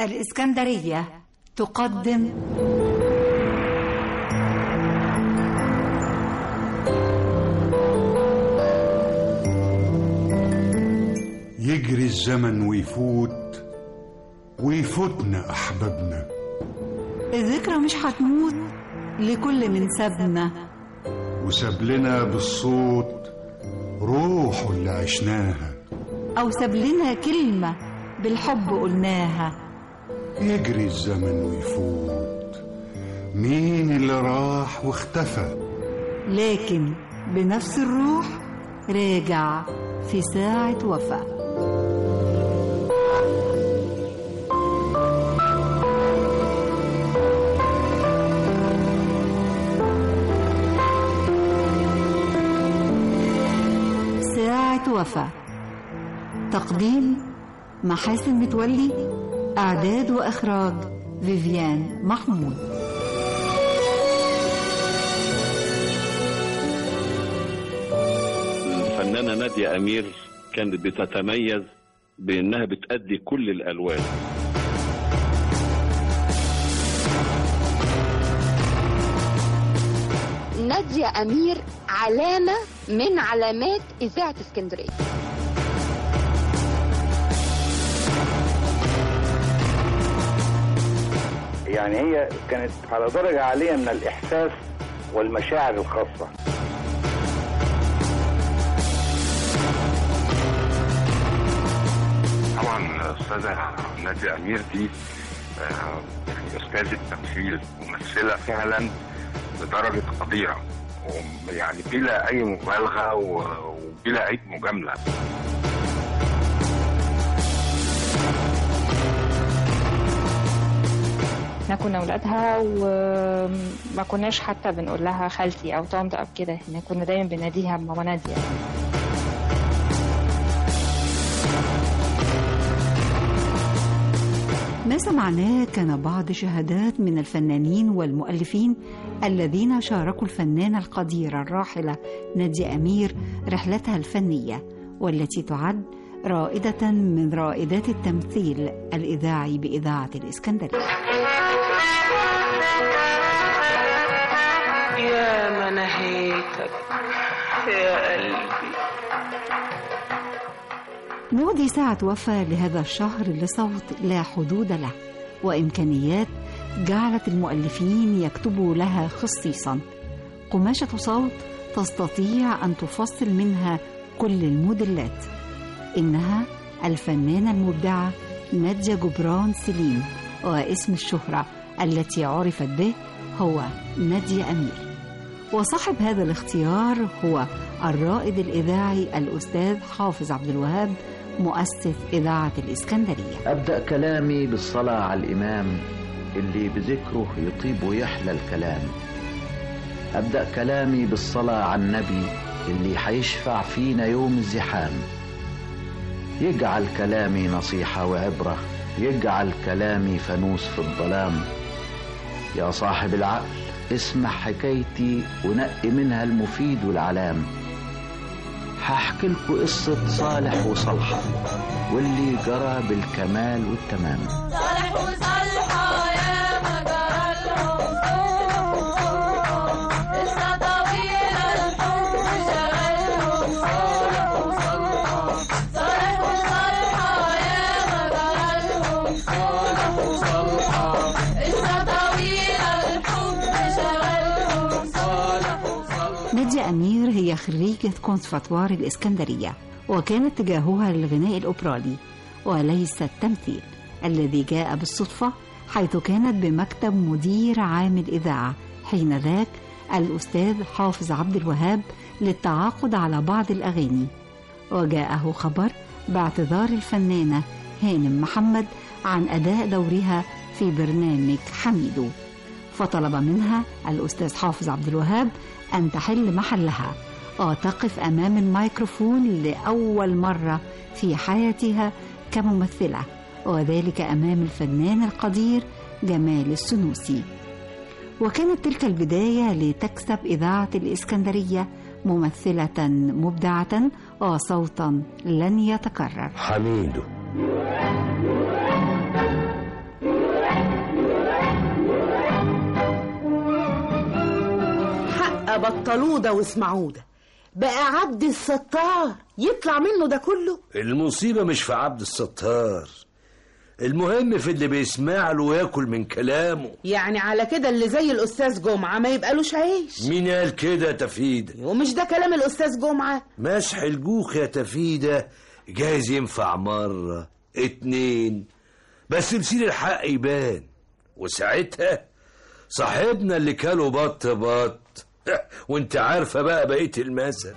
الإسكندرية تقدم يجري الزمن ويفوت ويفوتنا أحبابنا الذكرى مش هتموت لكل من سابنا وساب لنا بالصوت روحه اللي عشناها أو ساب لنا كلمة بالحب قلناها يجري الزمن ويفوت مين اللي راح واختفى لكن بنفس الروح راجع في ساعة وفاة ساعة وفاة تقديم محاسن متولي إعداد وإخراج فيفيان محمود الفنانة نادية أمير كانت بتتميز بأنها بتأدي كل الألوان نادية أمير علامة من علامات إذاعة اسكندرية يعني هي كانت على درجة عالية من الإحساس والمشاعر الخاصة طبعا استاذه نادية امير دي آه، يعني استاذه تمثيل ممثله فعلا بدرجه قديره ويعني بلا اي مبالغه و- وبلا اي مجامله احنا كنا ولادها وما كناش حتى بنقول لها خالتي او طنط او كده احنا كنا دايما بناديها ماما ناديه ما سمعناه كان بعض شهادات من الفنانين والمؤلفين الذين شاركوا الفنانة القديرة الراحلة نادية أمير رحلتها الفنية والتي تعد رائدة من رائدات التمثيل الإذاعي بإذاعة الإسكندرية يا ما نهيتك يا قلبي نودي ساعة وفاة لهذا الشهر لصوت لا حدود له وإمكانيات جعلت المؤلفين يكتبوا لها خصيصا قماشة صوت تستطيع أن تفصل منها كل الموديلات إنها الفنانة المبدعة نادية جبران سليم واسم الشهرة التي عرفت به هو نادية أمير وصاحب هذا الاختيار هو الرائد الإذاعي الأستاذ حافظ عبد الوهاب مؤسس إذاعة الإسكندرية أبدأ كلامي بالصلاة على الإمام اللي بذكره يطيب ويحلى الكلام أبدأ كلامي بالصلاة على النبي اللي حيشفع فينا يوم الزحام يجعل كلامي نصيحة وعبرة يجعل كلامي فانوس في الظلام يا صاحب العقل اسمع حكايتي ونقي منها المفيد والعلام هحكي لكم قصة صالح وصالحة واللي جرى بالكمال والتمام صالح وصالحة يا ما جرى لهم قصة طويلة الحب شغلهم صالح وصالحة صالح وصالحة يا ما جرى لهم صالح وصالحة قصة طويلة الحب شغلهم صالح وصالحة نادية أمير هي خريجة كونسرفاتوار الإسكندرية وكان اتجاهها للغناء الأوبرالي وليس التمثيل الذي جاء بالصدفة حيث كانت بمكتب مدير عام الإذاعة حين ذاك الأستاذ حافظ عبد الوهاب للتعاقد على بعض الأغاني وجاءه خبر باعتذار الفنانة هانم محمد عن أداء دورها في برنامج حميدو فطلب منها الأستاذ حافظ عبد الوهاب أن تحل محلها وتقف أمام الميكروفون لأول مرة في حياتها كممثلة وذلك أمام الفنان القدير جمال السنوسي وكانت تلك البداية لتكسب إذاعة الإسكندرية ممثلة مبدعة وصوتا لن يتكرر حميدو بطلوه ده واسمعوه ده بقى عبد الستار يطلع منه ده كله المصيبة مش في عبد الستار المهم في اللي بيسمع له وياكل من كلامه يعني على كده اللي زي الاستاذ جمعه ما يبقالوش عيش مين قال كده يا تفيدة ومش ده كلام الاستاذ جمعه مسح الجوخ يا تفيدة جايز ينفع مرة اتنين بس مسير الحق يبان وساعتها صاحبنا اللي كاله بط بط وانت عارفة بقى بقية المثل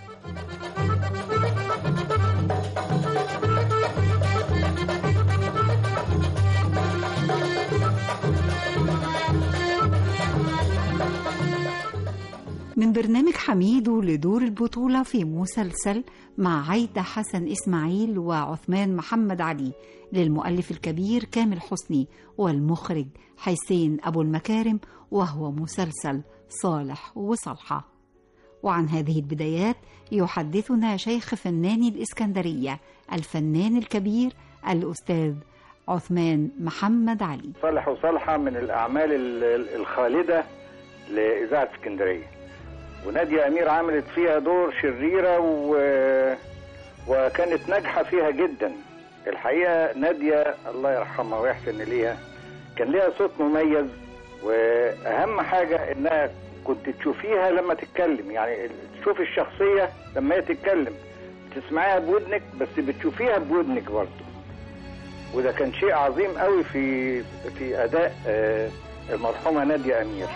من برنامج حميدو لدور البطولة في مسلسل مع عايدة حسن إسماعيل وعثمان محمد علي للمؤلف الكبير كامل حسني والمخرج حسين أبو المكارم وهو مسلسل صالح وصالحة وعن هذه البدايات يحدثنا شيخ فنان الإسكندرية الفنان الكبير الأستاذ عثمان محمد علي صالح وصالحة من الأعمال ال- ال- الخالدة لإذاعة اسكندرية ونادية أمير عملت فيها دور شريرة و... وكانت ناجحة فيها جدا الحقيقة نادية الله يرحمها ويحسن ليها كان ليها صوت مميز وأهم حاجة إنها كنت تشوفيها لما تتكلم يعني تشوف الشخصية لما هي تتكلم تسمعيها بودنك بس بتشوفيها بودنك برضه وده كان شيء عظيم قوي في في اداء آه، المرحومه ناديه امير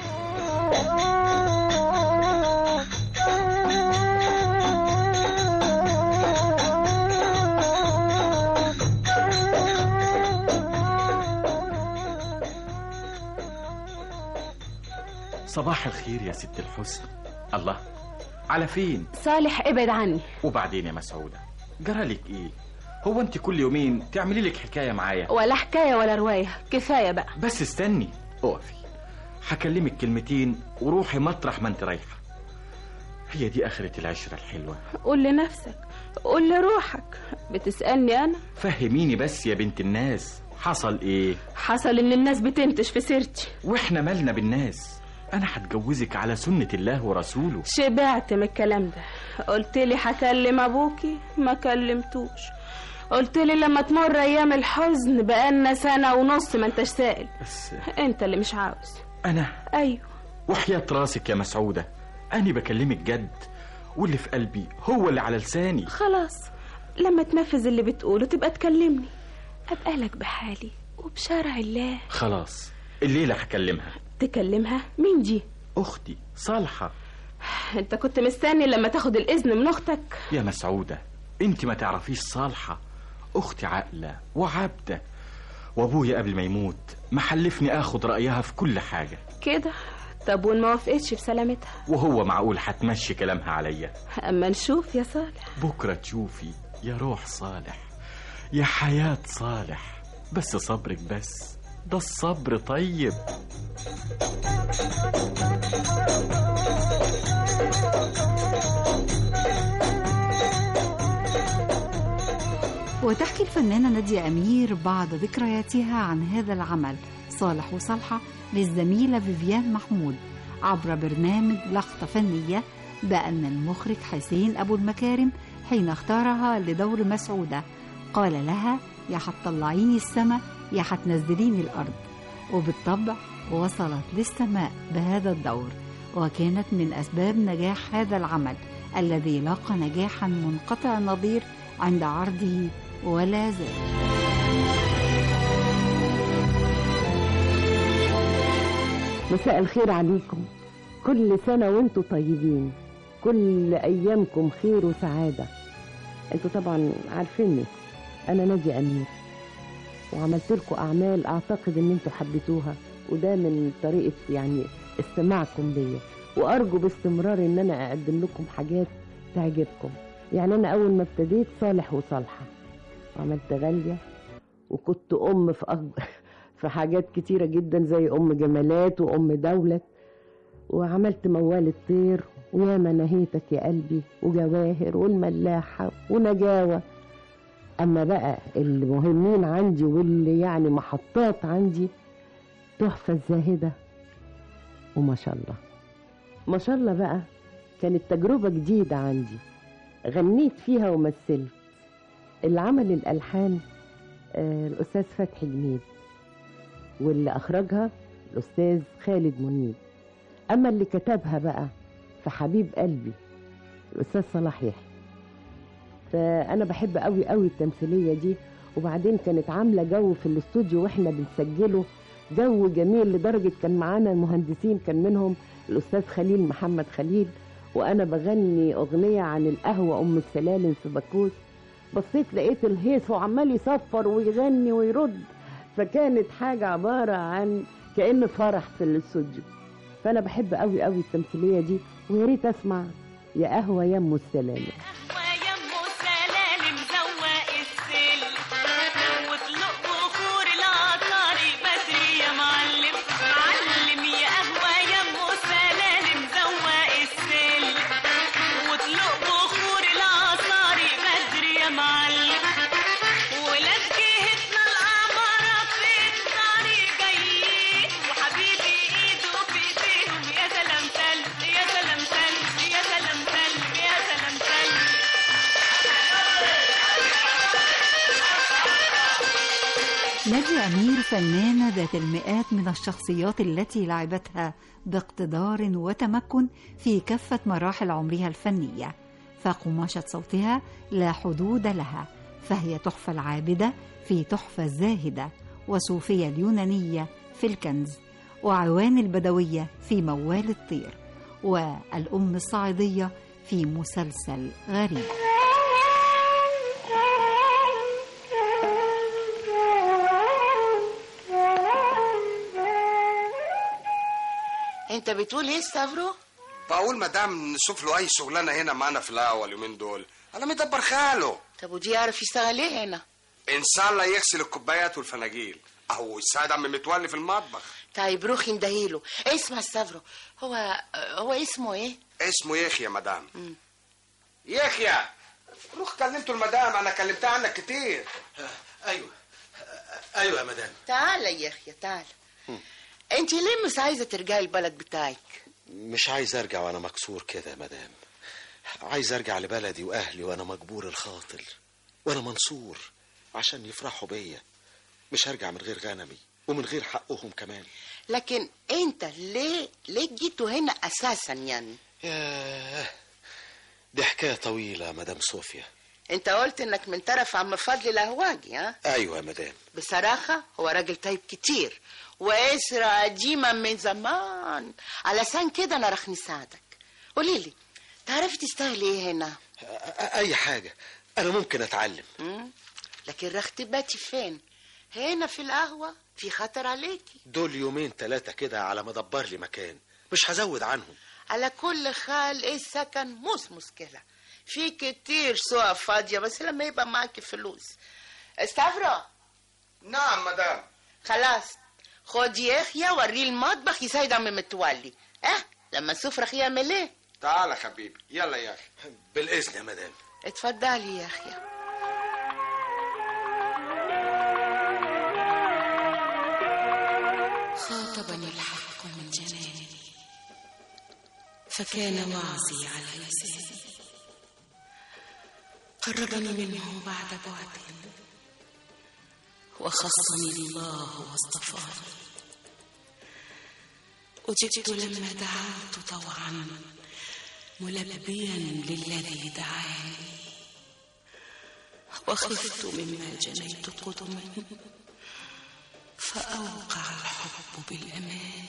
صباح الخير يا ست الحسن الله على فين صالح ابعد عني وبعدين يا مسعودة جرالك ايه هو انت كل يومين تعملي لك حكاية معايا ولا حكايه ولا روايه كفايه بقى بس استني اقفي هكلمك كلمتين وروحي مطرح ما انت رايحة هي دي آخرة العشرة الحلوة قول لنفسك قول لروحك بتسالني انا فهميني بس يا بنت الناس حصل ايه حصل ان الناس بتنتش في سيرتي واحنا مالنا بالناس انا هتجوزك على سنة الله ورسوله شبعت من الكلام ده قلت لي هكلم ابوكي ما كلمتوش قلت لي لما تمر ايام الحزن بقالنا سنه ونص ما انتش سائل بس انت اللي مش عاوز انا ايوه وحياة راسك يا مسعودة أنا بكلمك جد واللي في قلبي هو اللي على لساني خلاص لما تنفذ اللي بتقوله تبقى تكلمني ابقى لك بحالي وبشرع الله خلاص الليلة هكلمها تكلمها مين دي أختي صالحة انت كنت مستني لما تاخد الاذن من اختك يا مسعودة انت ما تعرفيش صالحة أختي عاقلة وعابدة وأبويا قبل ما يموت محلفني آخد رأيها في كل حاجة كده طب وان ما وافقتش بسلامتها وهو معقول هتمشي كلامها عليا اما نشوف يا صالح بكرة تشوفي يا روح صالح يا حياة صالح بس صبرك بس ده الصبر طيب وتحكي الفنانة نادية أمير بعض ذكرياتها عن هذا العمل صالح وصالحة للزميلة فيفيان محمود عبر برنامج لقطة فنية بأن المخرج حسين أبو المكارم حين اختارها لدور مسعودة قال لها يا هتطلعيني السما يا هتنزليني الأرض وبالطبع وصلت للسماء بهذا الدور وكانت من أسباب نجاح هذا العمل الذي لاقى نجاحا منقطع النظير عند عرضه ولا زال مساء الخير عليكم كل سنة وانتم طيبين كل أيامكم خير وسعادة انتوا طبعا عارفيني أنا نادي أمير وعملت لكم أعمال أعتقد إن انتوا حبيتوها وده من طريقة يعني استماعكم ليا وأرجو باستمرار إن أنا أقدم لكم حاجات تعجبكم يعني أنا أول ما ابتديت صالح وصالحة وعملت غالية وكنت أم في أكبر في حاجات كتيرة جدا زي أم جمالات وأم دولة وعملت موال الطير وياما نهيتك يا قلبي وجواهر والملاحة ونجاوة أما بقى المهمين عندي واللي يعني محطات عندي تحفة الزاهدة وما شاء الله ما شاء الله بقى كانت تجربة جديدة عندي غنيت فيها ومثلت اللي عمل الألحان آه، الأستاذ فتحي جميل واللي أخرجها الأستاذ خالد منيب أما اللي كتبها بقى فحبيب قلبي الأستاذ صلاح يحيى فأنا بحب قوي قوي التمثيلية دي وبعدين كانت عاملة جو في الاستوديو واحنا بنسجله جو جميل لدرجة كان معانا المهندسين كان منهم الأستاذ خليل محمد خليل وأنا بغني أغنية عن القهوة أم السلالم في بكوس بصيت لقيت الهيص وعمال يصفر ويغني ويرد فكانت حاجة عبارة عن كأن فرح في الاستوديو فأنا بحب قوي قوي التمثيلية دي ويا ريت أسمع يا قهوة يا أم السلالم ويمه سلالم زواق السل وطلق بخور العطاري بدري يا معلم معلم يا قهوة يمه سلالم زواق السل وطلق بخور العطاري بدري يا معلم ولاد جهتنا القمرة في الطريق جايين وحبيبي ايده في ايديهم يا سلام سلم يا سلام سلم يا سلام سلم يا سلام سلم نادية أمير فنانة ذات المئات من الشخصيات التي لعبتها باقتدار وتمكن في كافة مراحل عمرها الفنية فقماشة صوتها لا حدود لها فهي تحفة العابدة في تحفة الزاهدة وصوفية اليونانية في الكنز وعوان البدوية في موال الطير والأم الصعيدية في مسلسل غريب انت بتقول ايه ستافرو بقول مدام نشوف له اي شغلانه هنا معانا في القهوه اليومين دول انا مدبر خاله طب ودي يعرف يشتغل ايه هنا ان شاء الله يغسل الكوبايات والفناجيل او يساعد عم متولي في المطبخ طيب روحي اندهيله اسمع ستافرو هو هو اسمه ايه اسمه يحيى يا مدام يحيى روح كلمته المدام انا كلمتها عنك كتير ايوه ايوه يا مدام تعالى يا اخي تعالى انت ليه مش عايزه ترجعي البلد بتاعك مش عايز ارجع وانا مكسور كده يا مدام عايز ارجع لبلدي واهلي وانا مجبور الخاطر وانا منصور عشان يفرحوا بيا مش هرجع من غير غنمي ومن غير حقهم كمان لكن انت ليه ليه جيتوا هنا اساسا يعني ياه دي حكايه طويله يا مدام صوفيا انت قلت انك من طرف عم فضل الهواجي ها ايوه يا مدام بصراحة هو راجل طيب كتير وإسرة قديمة من زمان علشان كده أنا رح نساعدك قولي لي تعرفي تشتغلي إيه هنا؟ اي حاجه انا ممكن اتعلم مم؟ لكن رح تباتي فين؟ هنا في القهوة في خطر عليكي دول يومين ثلاثه كده على ما ادبر لي مكان مش هزود عنهم على كل حال إيه السكن مش مشكلة في كتير شقق فاضية بس لما يبقى معاكي فلوس استفرا نعم مدام خلاص خد يحيى وريه المطبخ يساعد عم متولي اه لما نشوف رح يعمل ايه تعال حبيبي يلا يا اخي بالاذن يا مدام اتفضلي يا يحيى خاطبني الحق من جناني فكان وعظي على لساني قربني منه بعد بعد وخصني الله واصطفاني أجبت لما دعوت طوعا ملبيا للذي دعاني وخفت مما جنيت قدما فأوقع الحب بالأمان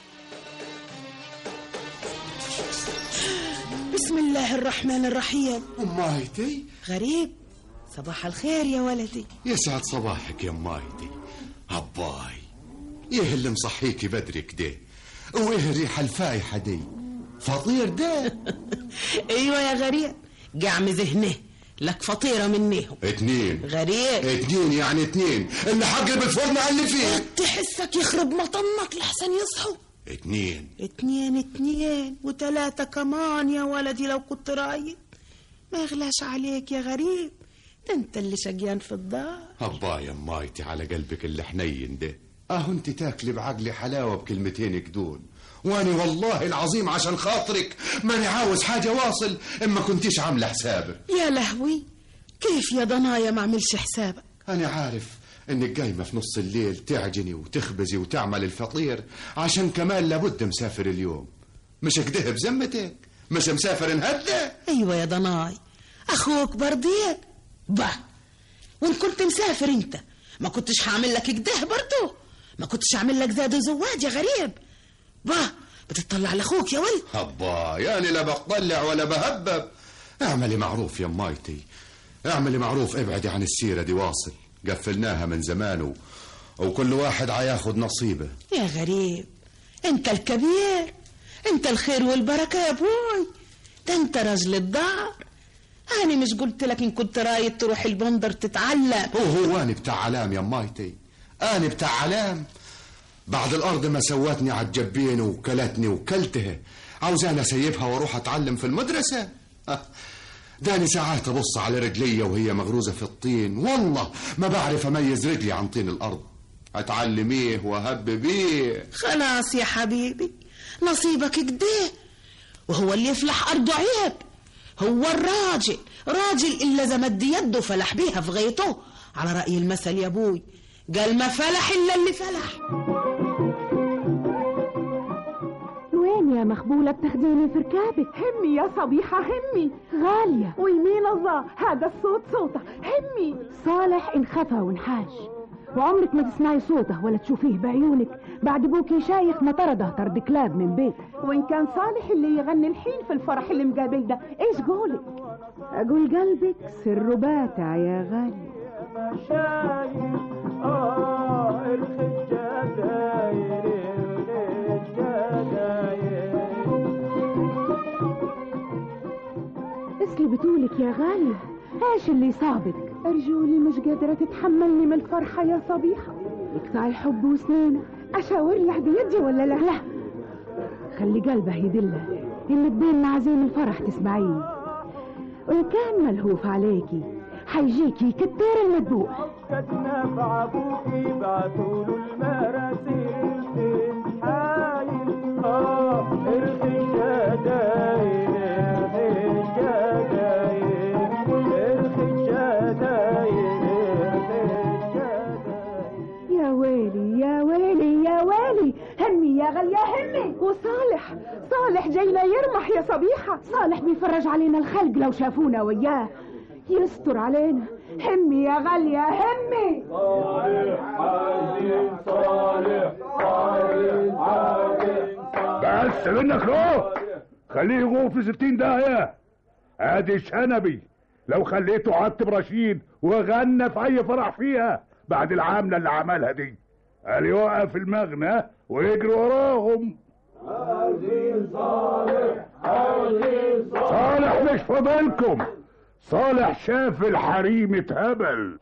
بسم الله الرحمن الرحيم أمايتي غريب صباح الخير يا ولدي يسعد صباحك يا أمايتي أباي إيه اللي مصحيكي بدري كده وإيه الريحة الفايحة دي فطير ده ايوه يا غريب قعم ذهنه لك فطيرة منيهم اتنين غريب اتنين يعني اتنين اللي حقلب الفرن اللي فيه تحسك يخرب مطنك لحسن يصحوا اتنين اتنين اتنين وتلاتة كمان يا ولدي لو كنت رايد ما يغلاش عليك يا غريب ده انت اللي شقيان في الدار أباي أمايتي على قلبك اللي حنين ده اهو انت تاكلي بعقلي حلاوه بكلمتين كدول واني والله العظيم عشان خاطرك ماني عاوز حاجه واصل اما كنتيش عامله حسابك يا لهوي كيف يا ضنايا ما اعملش حسابك انا عارف انك قايمه في نص الليل تعجني وتخبزي وتعمل الفطير عشان كمان لابد مسافر اليوم مش كده بذمتك مش مسافر نهدى ايوه يا ضناي اخوك برضيك با وان كنت مسافر انت ما كنتش هعمل لك كده برضه ما كنتش هعمل لك زاد وزواد يا غريب با بتطلع لاخوك يا ولد هبا يعني لا بطلع ولا بهبب اعملي معروف يا مايتي اعملي معروف ابعدي عن السيرة دي واصل قفلناها من زمان و... وكل واحد عياخد نصيبه يا غريب انت الكبير انت الخير والبركة يا ابوي ده انت راجل الدار انا مش قلت لك ان كنت رايد تروح البندر تتعلم وهو انا بتاع علام يا مايتي انا بتاع علام بعد الارض ما سوتني على الجبين وكلتني وكلتها عاوزاني اسيبها واروح اتعلم في المدرسه أه، داني ساعات ابص على رجلي وهي مغروزه في الطين والله ما بعرف اميز رجلي عن طين الارض اتعلم ايه واهب بيه خلاص يا حبيبي نصيبك كده وهو اللي يفلح أرضه عيب هو الراجل راجل إلا زمد يده فلح بيها في غيطه على رأي المثل يا أبوي قال ما فلح إلا اللي فلح وين يا مخبولة بتاخديني في ركابك همي يا صبيحة همي غالية ويمين الله هذا الصوت صوته همي صالح انخفى وانحاش وعمرك ما تسمعي صوته ولا تشوفيه بعيونك بعد ابوكي شايخ ما طرده طرد كلاب من بيته وان كان صالح اللي يغني الحين في الفرح اللي مقابل ده ايش قولك اقول قلبك سر باتع يا غالي ايش اللي بتقولك يا غالية ايش اللي صابك ارجولي مش قادرة تتحملني من الفرحة يا صبيحة اقطعي الحب وسنينه اشاور لك بيدي ولا لا لا خلي قلبه يدله اللي بين عزيم الفرح تسمعيه وإن كان ملهوف عليكي حيجيكي كتير المذبوح نفع ابوكي بعتوله المراسيل حايل اه ارخي الشداير ارخي الشداير ارخي الشداير ارخي يا ويلي يا ويلي يا ويلي همي يا غالية همي وصالح صالح جاينا يرمح يا صبيحة صالح بيفرج علينا الخلق لو شافونا وياه يستر علينا همي يا غالية همي صالح عزيز صالح عزيز عزيز بس منك له خليه يغور في ستين داهية ادي شنبي لو خليته عتب رشيد وغنى في اي فرح فيها بعد العاملة اللي عملها دي قال يوقف المغنى ويجري وراهم عزيز صالح عزيز صالح مش فاضلكم صالح شاف الحريم اتهبل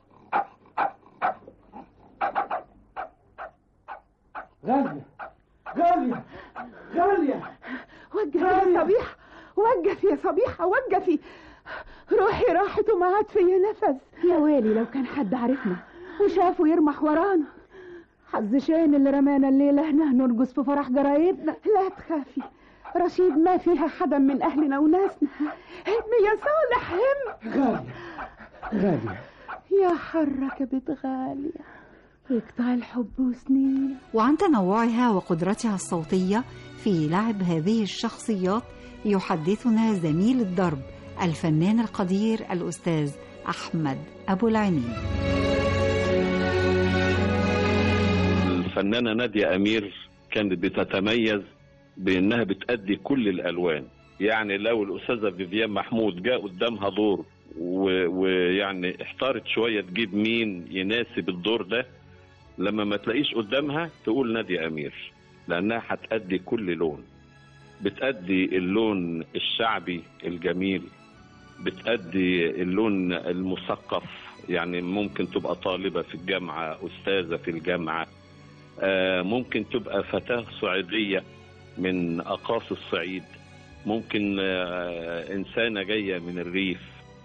غالية غالية غالية وقفي يا صبيحة وقفي يا صبيحة وقفي روحي راحت وما عاد فيا نفس يا ويلي لو كان حد عرفنا وشافه يرمح ورانا حظ شين اللي رمانا الليلة هنا نرقص في فرح قرايبنا لا تخافي رشيد ما فيها حدا من أهلنا وناسنا هم يا صالح هم غالية غالية يا حرك بنت غالية يقطع الحب وسنين وعن تنوعها وقدرتها الصوتية في لعب هذه الشخصيات يحدثنا زميل الدرب الفنان القدير الأستاذ أحمد أبو العينين الفنانة نادية أمير كانت بتتميز بأنها بتأدي كل الألوان يعني لو الأستاذة فيفيان محمود جاء قدامها دور و- ويعني احتارت شوية تجيب مين يناسب الدور ده لما ما تلاقيش قدامها تقول نادية أمير لأنها هتأدي كل لون بتأدي اللون الشعبي الجميل بتأدي اللون المثقف يعني ممكن تبقى طالبة في الجامعة أستاذة في الجامعة آه، ممكن تبقى فتاة صعيدية من أقاصي الصعيد ممكن آه، إنسانة جاية من الريف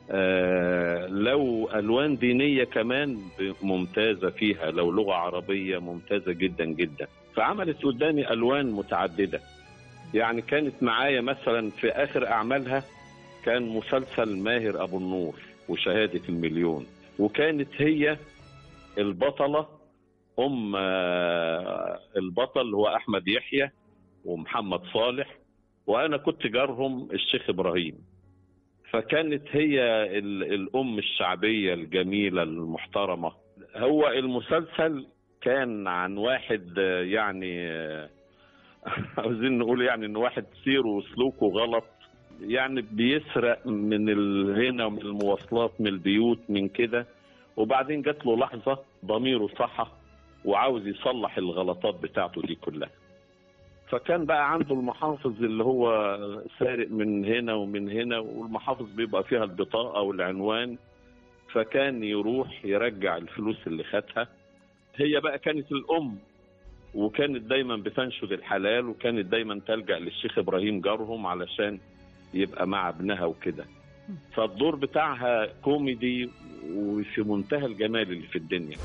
آه، لو الوان دينيه كمان ممتازه فيها لو لغه عربيه ممتازه جدا جدا فعملت قدامي الوان متعدده يعني كانت معايا مثلا في اخر اعمالها كان مسلسل ماهر ابو النور وشهاده المليون وكانت هي البطله ام آه، البطل هو احمد يحيى ومحمد صالح وانا كنت جارهم الشيخ ابراهيم فكانت هي ال- الام الشعبيه الجميله المحترمه هو المسلسل كان عن واحد آه، يعني آه، عاوزين نقول يعني ان واحد سيره وسلوكه غلط يعني بيسرق من ال- هنا من المواصلات من البيوت من كده وبعدين جات له لحظه ضميره صحى وعاوز يصلح الغلطات بتاعته دي كلها فكان بقى عنده المحافظ اللي هو سارق من هنا ومن هنا والمحافظ بيبقى فيها البطاقة والعنوان فكان يروح يرجع الفلوس اللي خدها هي بقى كانت الأم وكانت دايما بتنشد الحلال وكانت دايما تلجأ للشيخ إبراهيم جارهم علشان يبقى مع ابنها وكده فالدور بتاعها كوميدي وفي منتهى الجمال اللي في الدنيا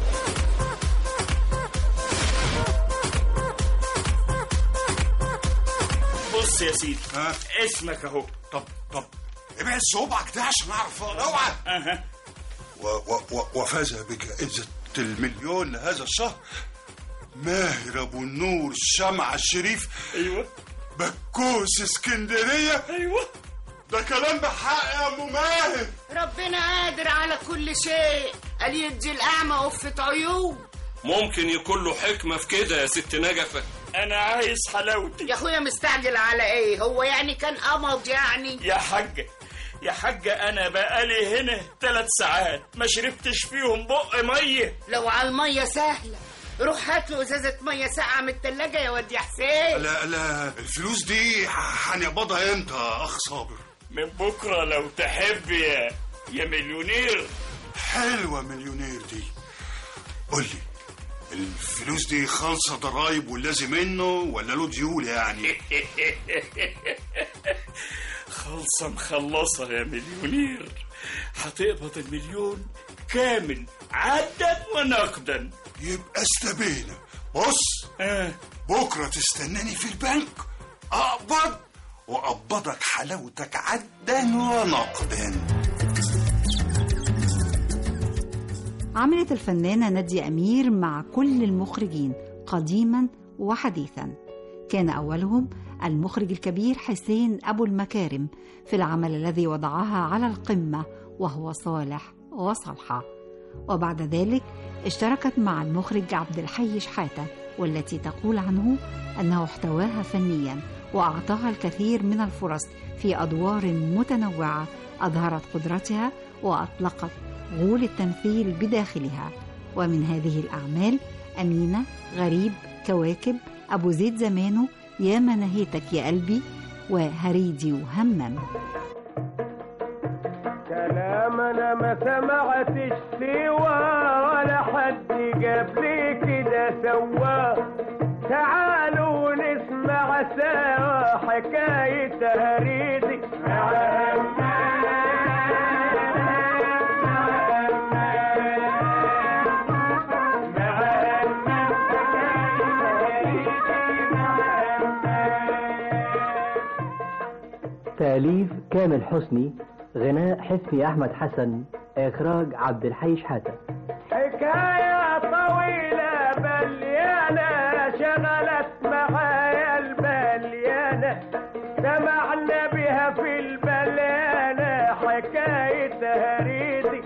بص يا سيدي اسمك اهو طب طب ابعد صوبعك ده عشان اعرف اوعى اها و- و- و- وفاز بجائزة المليون لهذا الشهر ماهر ابو النور شمع الشريف ايوه بكوس اسكندريه ايوه ده كلام بحق يا ام ماهر ربنا قادر على كل شيء قال يدي الأعمى وفة عيون ممكن يكون له حكمة في كده يا ست نجفة أنا عايز حلاوتي يا أخويا مستعجل على إيه هو يعني كان قمض يعني يا حاجة يا حاجة أنا بقالي هنا ثلاث ساعات ما شربتش فيهم بق مية لو على المية سهلة روح هات له ازازة مية ساقعة من التلاجة يا واد يا حسين لا لا الفلوس دي هنقبضها امتى يا اخ صابر من بكرة لو تحب يا يا مليونير حلوة مليونير دي قول لي الفلوس دي خالصة ضرايب واللازم منه ولا له ديول يعني خلصة مخلصة يا مليونير هتقبض المليون كامل عدا ونقدا يبقى استبينا بص بكرة تستناني في البنك اقبض واقبضك حلاوتك عدا ونقدا عملت الفنانة نادية أمير مع كل المخرجين قديما وحديثا كان أولهم المخرج الكبير حسين أبو المكارم في العمل الذي وضعها على القمة وهو صالح وصالحة وبعد ذلك اشتركت مع المخرج عبد الحي شحاتة والتي تقول عنه أنه احتواها فنيا وأعطاها الكثير من الفرص في أدوار متنوعة أظهرت قدرتها وأطلقت غول التمثيل بداخلها ومن هذه الأعمال أمينة غريب كواكب أبو زيد زمانه يا ما نهيتك يا قلبي وهريدي وهمم كلام انا ما سمعتش سوى ولا حد جاب لي كده سوا تعالوا نسمع سوا حكاية هريدي تأليف كامل حسني غناء حسني أحمد حسن إخراج عبد الحي شحاتة حكاية طويلة بليانة شغلت معايا البليانة سمعنا بها في البليانة حكاية هريدي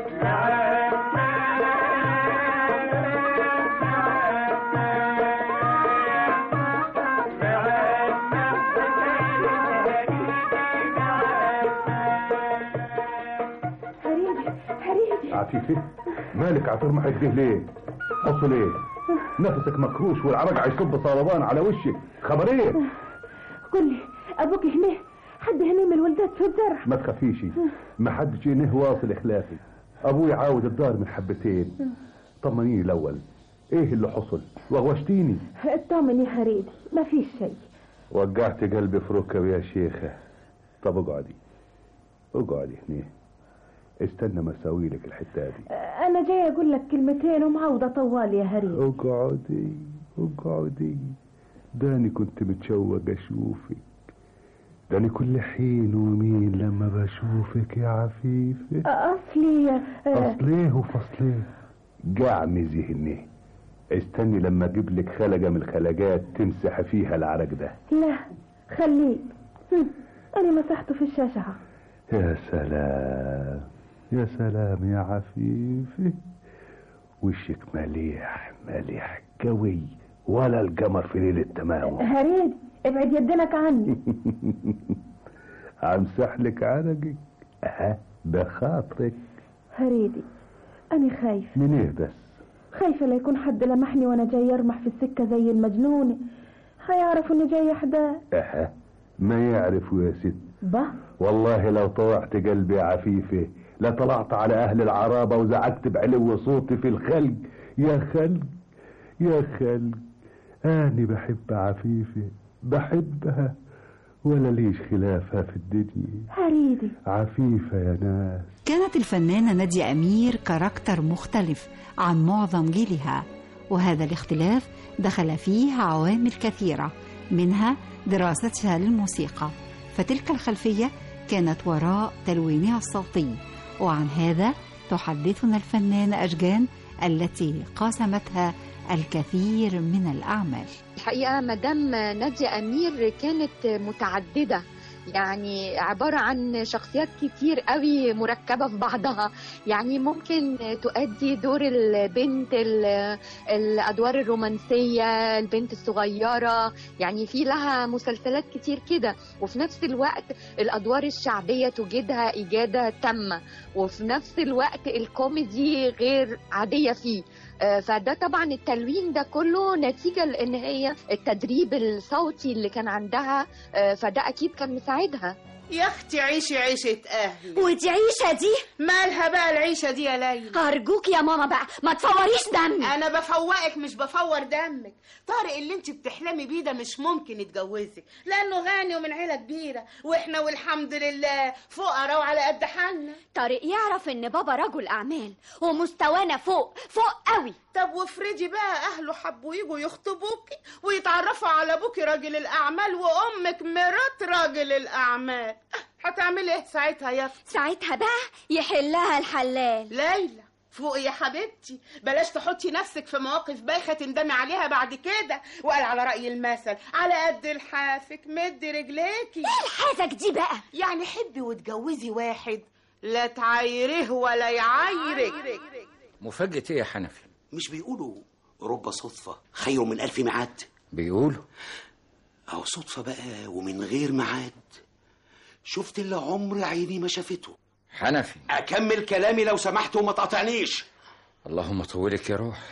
هريدي هريدي عفيفي مالك عطر معك ده ليه حصل ايه نفسك مكروش والعرق هيصب صلبان على وشك خبر ايه قل لي ابوك هنا حد هنا من الولدات في الزرع ما تخافيش ما حدش هنا واصل اخلافي ابوي عاود الدار من حبتين طمنيني الاول ايه اللي حصل وغوشتيني اطمن يا هريدي ما فيش شيء وقعت قلبي في ركبي يا شيخة طب اقعدي اقعدي هنا استنى ما اسوي لك الحته دي انا جاي اقول لك كلمتين ومعوضه طوال يا هريم اقعدي اقعدي داني كنت متشوق اشوفك داني كل حين ومين لما بشوفك يا عفيفه اصلي اصليه وفصليه جعم ذهني استني لما اجيب لك خلقه من الخلقات تمسح فيها العرق ده لا خليه هم، انا مسحته في الشاشة يا سلام يا سلام يا عفيفه وشك مليح مليح قوي ولا القمر في ليلة تمامه هريد ابعد يدنك عني امسح لك عرقك ها بخاطرك هريدي انا خايف من ايه بس خايفة لا يكون حد لمحني وانا جاي يرمح في السكة زي المجنونة هيعرفوا اني جاي احداث اها ما يعرفوا يا ست با والله لو طوعت قلبي يا عفيفة لطلعت على أهل العرابة وزعقت بعلو صوتي في الخلق يا خلق يا خلق أنا بحب عفيفة بحبها ولا ليش خلافها في الدنيا هريدي عفيفة يا ناس كانت الفنانة نادية أمير كاركتر مختلف عن معظم جيلها وهذا الاختلاف دخل فيه عوامل كثيرة منها دراستها للموسيقى فتلك الخلفية كانت وراء تلوينها الصوتي وعن هذا تحدثنا الفنانة أشجان التي قاسمتها الكثير من الأعمال الحقيقة مدام نادية أمير كانت متعددة يعني عبارة عن شخصيات كتير قوي مركبة في بعضها يعني ممكن تؤدي دور البنت ال- الأدوار الرومانسية البنت الصغيرة يعني في لها مسلسلات كتير كده وفي نفس الوقت الأدوار الشعبية تجدها إجادة تامة وفي نفس الوقت الكوميدي غير عادية فيه آه، فده طبعا التلوين ده كله نتيجة لأن هي التدريب الصوتي اللي كان عندها آه، فده أكيد كان مساعدها يا اختي عيشي عيشة اهلي ودي عيشة دي مالها بقى العيشة دي يا ليلى أرجوك يا ماما بقى ما تفوريش دمي انا بفوقك مش بفور دمك طارق اللي انت بتحلمي بيه ده مش ممكن يتجوزك لانه غني ومن عيله كبيره واحنا والحمد لله فقراء وعلى قد حالنا طارق يعرف إن بابا رجل أعمال ومستوانا فوق فوق قوي طب وافرضي بقى اهله حبوا يجوا يخطبوكي ويتعرفوا على ابوكي راجل الاعمال وامك مرات راجل الاعمال هتعملي ايه ساعتها يا اختي ساعتها بقى يحلها الحلال ليلى فوقي يا حبيبتي بلاش تحطي نفسك في مواقف بايخه تندمي عليها بعد كده وقال على راي المثل على قد لحافك مدي رجليكي ايه لحافك دي بقى يعني حبي وتجوزي واحد لا تعايره ولا يعايرك مفاجأة ايه يا حنفي مش بيقولوا رب صدفة خير من ألف ميعاد بيقولوا أو صدفة بقى ومن غير ميعاد شفت اللي عمر عيني ما شافته حنفي أكمل كلامي لو سمحت وما تقاطعنيش اللهم طولك يا روح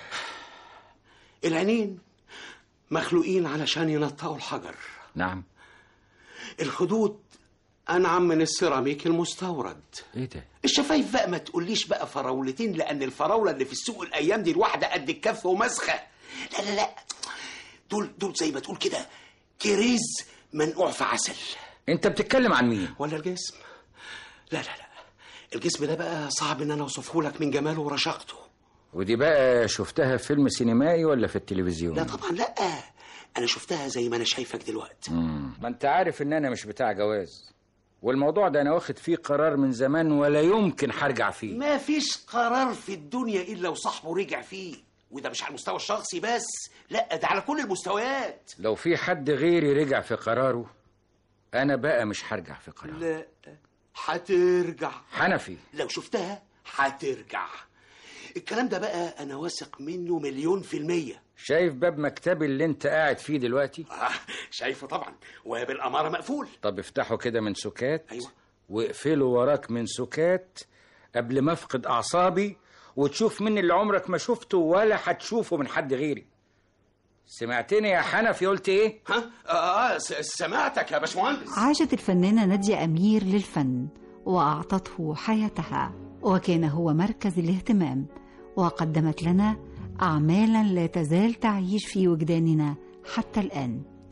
العينين مخلوقين علشان ينطقوا الحجر نعم الخدود أنعم من السيراميك المستورد ايه ده الشفايف بقى ما تقوليش بقى فراولتين لأن الفراولة اللي في السوق الأيام دي الواحدة قد الكف ومسخة لا لا لا دول دول زي ما تقول كده كريز منقوع في عسل انت بتتكلم عن مين ولا الجسم لا لا لا الجسم ده بقى صعب ان انا اوصفه لك من جماله ورشاقته ودي بقى شفتها في فيلم سينمائي ولا في التلفزيون لا طبعا لا انا شفتها زي ما انا شايفك دلوقتي مم. ما انت عارف ان انا مش بتاع جواز والموضوع ده انا واخد فيه قرار من زمان ولا يمكن هرجع فيه ما فيش قرار في الدنيا الا وصاحبه رجع فيه وده مش على المستوى الشخصي بس لا ده على كل المستويات لو في حد غيري رجع في قراره انا بقى مش هرجع في قراري لا هترجع حنفي لو شفتها هترجع الكلام ده بقى انا واثق منه مليون في المية شايف باب مكتبي اللي انت قاعد فيه دلوقتي آه شايفه طبعا وبالاماره مقفول طب افتحه كده من سكات ايوه واقفله وراك من سكات قبل ما افقد اعصابي وتشوف مني اللي عمرك ما شفته ولا هتشوفه من حد غيري سمعتني يا حنفي قلت ايه ها اه س- سمعتك يا باشمهندس عاشت الفنانة نادية أمير للفن وأعطته حياتها وكان هو مركز الاهتمام وقدمت لنا أعمالا لا تزال تعيش في وجداننا حتى الآن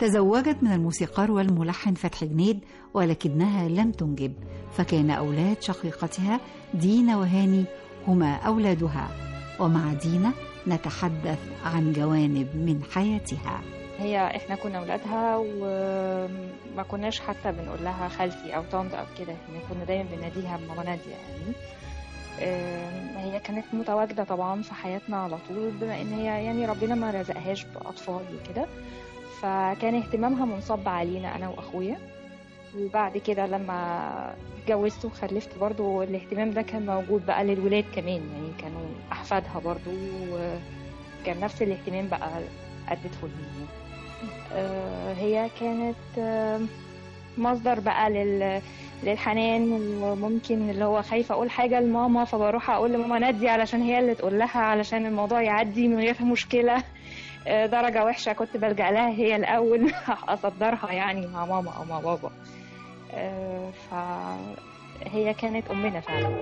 تزوجت من الموسيقار والملحن فتحي جنيد ولكنها لم تنجب فكان أولاد شقيقتها دينا وهاني هما أولادها ومع دينا نتحدث عن جوانب من حياتها هي احنا كنا اولادها وما كناش حتى بنقول لها خالتي او طنط او كده احنا كنا دايما بنناديها ماما ناديه يعني آم، هي كانت متواجده طبعا في حياتنا على طول بما ان هي يعني ربنا ما رزقهاش باطفال وكده فكان اهتمامها منصب علينا انا واخويا وبعد كده لما اتجوزت وخلفت برضو الاهتمام ده كان موجود بقى للولاد كمان يعني كانوا احفادها برضو وكان نفس الاهتمام بقى ادته لهم آه، هي كانت آه، مصدر بقى لل للحنان وممكن اللي هو خايفة أقول حاجة لماما فبروح أقول لماما نادي علشان هي اللي تقول لها علشان الموضوع يعدي من غير مشكلة آه، درجة وحشة كنت بلجأ لها هي الأول أصدرها يعني مع ماما أو مع بابا آه، فهي كانت أمنا فعلا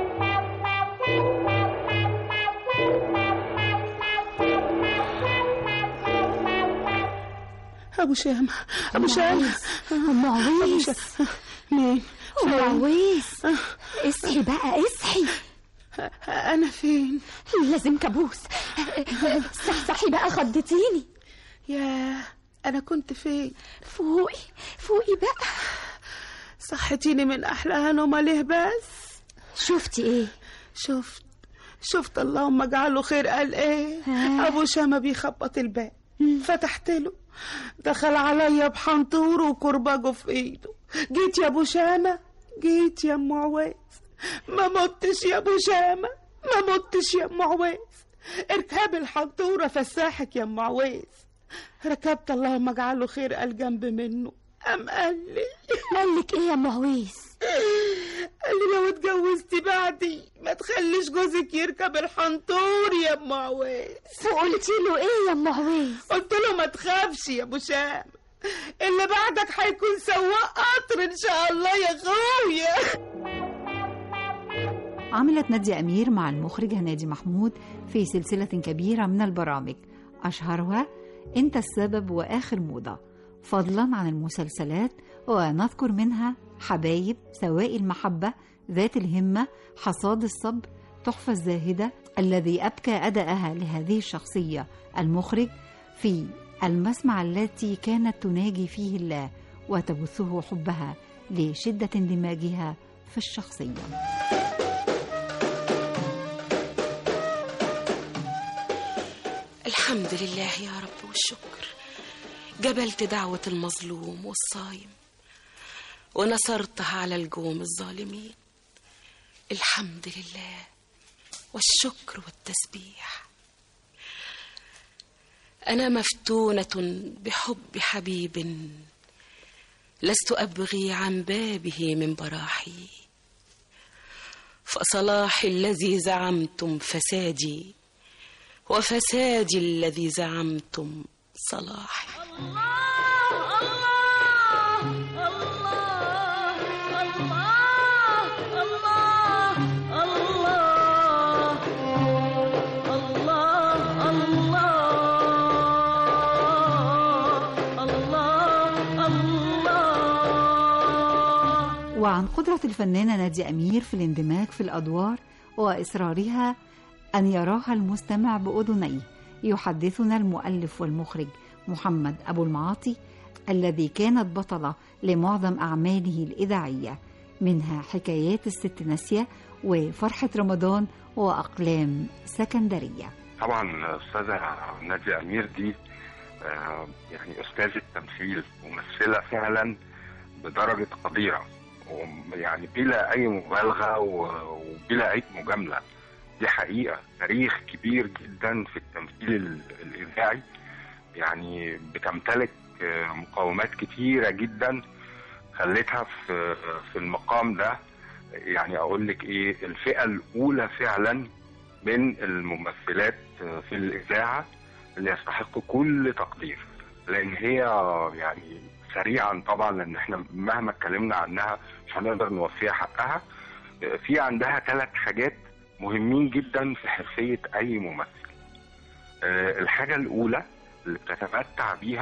ابو شام ابو أم شام عويس. أم عويس. أبو شام. مين أم فين؟ عويس. اصحي بقى اصحي انا فين لازم كابوس صحصحي بقى خضتيني يا انا كنت فين فوقي فوقي بقى صحتيني من احلى نومه ليه بس شفتي ايه شفت شفت اللهم اجعله خير قال ايه ابو شامه بيخبط الباب فتحت له دخل عليا بحنطور وكرباجه في ايده جيت يا ابو شامه جيت يا ام عويس ما متش يا ابو شامه ما متش يا ام عويس اركب الحنطوره فساحك يا ام عويس ركبت اللهم اجعله خير قال جنب منه قام قال لي قال لك ايه يا ام عويس قال لي لو اتجوزتي بعدي ما تخليش جوزك يركب الحنطور يا ام عويس وقلتي له ايه يا ام عويس قلت له ما تخافش يا ابو شام اللي بعدك هيكون سواق قطر ان شاء الله يا اخويا عملت نادية أمير مع المخرج هنادي محمود في سلسلة كبيرة من البرامج أشهرها أنت السبب وآخر موضة فضلا عن المسلسلات ونذكر منها حبايب سواء المحبة ذات الهمة حصاد الصبر تحفة الزاهدة الذي أبكى أداءها لهذه الشخصية المخرج في المسمع التي كانت تناجي فيه الله وتبثه حبها لشدة اندماجها في الشخصية الحمد لله يا رب والشكر جبلت دعوة المظلوم والصايم ونصرتها على الجوم الظالمين الحمد لله والشكر والتسبيح أنا مفتونة بحب حبيب لست أبغي عن بابه من براحي فصلاحي الذي زعمتم فسادي وفسادي الذي زعمتم صلاحي وعن قدرة الفنانة نادية أمير في الاندماج في الأدوار وإصرارها أن يراها المستمع بأذنيه يحدثنا المؤلف والمخرج محمد أبو المعاطي الذي كانت بطلة لمعظم أعماله الإذاعية منها حكايات الست ناسية وفرحة رمضان وأقلام سكندرية طبعا استاذه ناديه امير دي آه، يعني استاذه تمثيل ممثله فعلا بدرجه قديره ويعني بلا اي مبالغه و- وبلا اي مجامله دي حقيقه تاريخ كبير جدا في التمثيل ال- الاذاعي يعني بتمتلك آه، مقومات كتيره جدا خلتها في في المقام ده يعني اقول لك ايه الفئه الاولى فعلا من الممثلات في الاذاعه اللي يستحقوا كل تقدير لان هي يعني سريعا طبعا لان احنا مهما اتكلمنا عنها مش هنقدر نوفيها حقها في عندها ثلاث حاجات مهمين جدا في حرفيه اي ممثل آه، الحاجه الاولى اللي بتتمتع بيها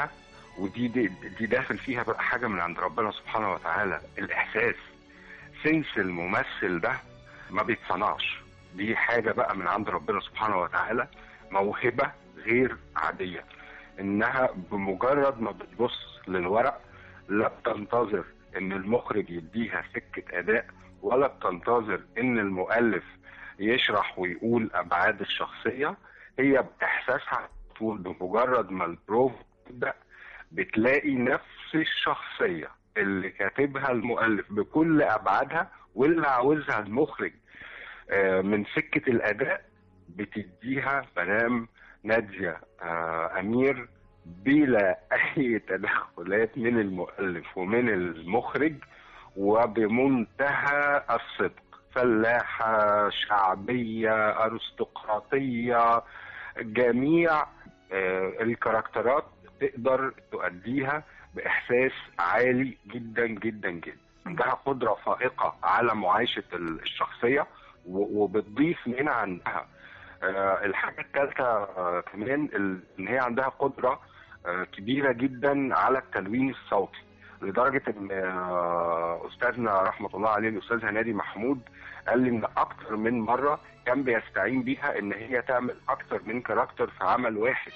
ودي دي, دي داخل فيها بقى حاجه من عند ربنا سبحانه وتعالى الاحساس سنس الممثل ده ما بيتصنعش دي حاجه بقى من عند ربنا سبحانه وتعالى موهبه غير عاديه انها بمجرد ما بتبص للورق لا بتنتظر ان المخرج يديها سكه اداء ولا بتنتظر ان المؤلف يشرح ويقول ابعاد الشخصيه هي باحساسها على طول بمجرد ما البروف تبدا بتلاقي نفس الشخصيه اللي كاتبها المؤلف بكل ابعادها واللي عاوزها المخرج آه، من سكه الاداء بتديها مدام ناديه آه، امير بلا اي تدخلات من المؤلف ومن المخرج وبمنتهى الصدق فلاحه شعبيه ارستقراطيه جميع آه، الكاركترات تقدر تؤديها باحساس عالي جدا جدا جدا عندها قدره فائقه على معايشه ال- الشخصيه و- وبتضيف من عندها آه، الحاجه الثالثه آه، كمان ال- ان هي عندها قدره آه، كبيره جدا على التلوين الصوتي لدرجه ان آه، استاذنا رحمه الله عليه الاستاذ هنادي محمود قال لي ان اكتر من مره كان بيستعين بيها ان هي تعمل اكتر من كاركتر في عمل واحد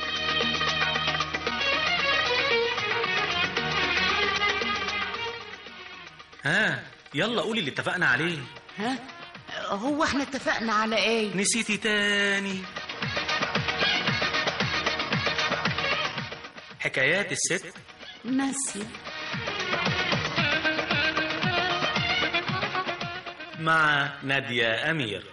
ها يلا قولي اللي اتفقنا عليه ها هو احنا اتفقنا على ايه نسيتي تاني حكايات الست ناسي مع نادية أمير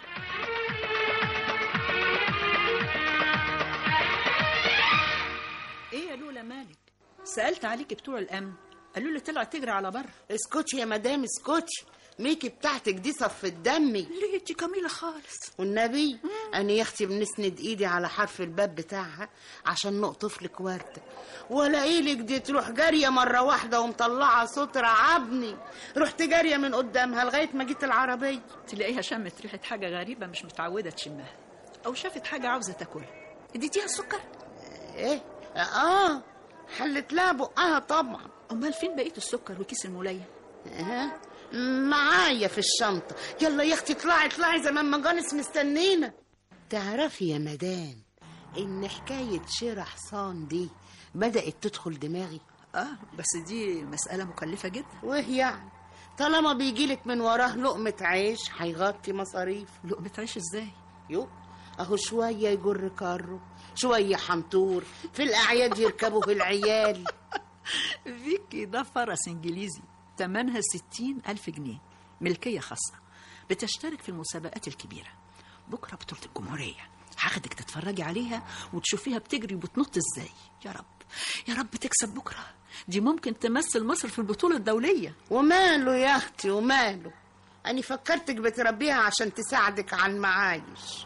ايه يا لولا مالك سألت عليك بتوع الأمن قالوا لي طلع تجري على بره اسكتي يا مدام اسكتي ميكي بتاعتك دي صفت دمي ليه دي جميلة خالص والنبي انا يا اختي بنسند ايدي على حرف الباب بتاعها عشان نقطف لك ورده ولا ايلك دي تروح جاريه مره واحده ومطلعه صوت رعبني رحت جاريه من قدامها لغايه ما جيت العربيه تلاقيها شمت ريحة حاجة غريبة مش متعودة تشمها أو شافت حاجة عاوزة تاكلها اديتيها السكر ايه اه حلت لها بقها طبعا أمال فين بقية السكر وكيس الملية اه معايا في الشنطه يلا يا اختي اطلعي اطلعي زمان ما جانس مستنينا تعرفي يا مدام ان حكايه شراء حصان دي بدات تدخل دماغي اه بس دي مسألة مكلفة جدا وايه يعني طالما بيجيلك من وراه لقمة عيش هيغطي مصاريف لقمة عيش ازاي؟ يو اهو شوية يجر كارو شوية حنطور في الأعياد يركبوا في العيال فيكي ده فرس إنجليزي تمنها ستين ألف جنيه ملكية خاصة بتشترك في المسابقات الكبيرة بكرة بطولة الجمهورية هاخدك تتفرجي عليها وتشوفيها بتجري وبتنط ازاي يا رب يا رب تكسب بكرة دي ممكن تمثل مصر في البطولة الدولية وماله يا أختي وماله أنا فكرتك بتربيها عشان تساعدك على المعايش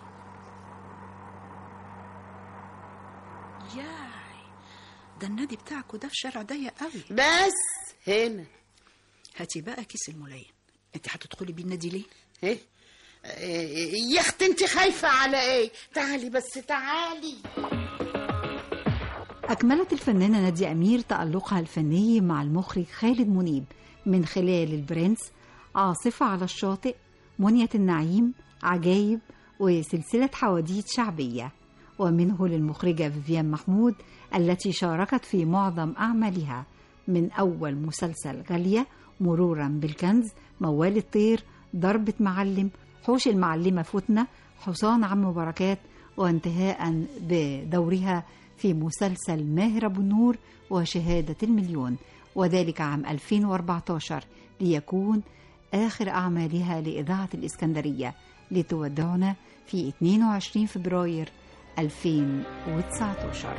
ياي ده النادي بتاعكوا ده في شارع ضيق قوي بس هنا هاتي بقى كيس الملايين انت هتدخلي بيه النادي ليه ايه إيه، يا اختي انت خايفة على ايه تعالي بس تعالي أكملت الفنانة نادية أمير تألقها الفني مع المخرج خالد منيب من خلال البرنس عاصفة على الشاطئ منية النعيم عجايب وسلسلة حواديت شعبية ومنه للمخرجة فيفيان محمود التي شاركت في معظم أعمالها من أول مسلسل غالية مرورا بالكنز موال الطير ضربة معلم حوش المعلمة فتنة حصان عم بركات وانتهاء بدورها في مسلسل ماهر أبو النور وشهادة المليون وذلك عام 2014 ليكون آخر أعمالها لإذاعة الإسكندرية لتودعنا في 22 فبراير 2019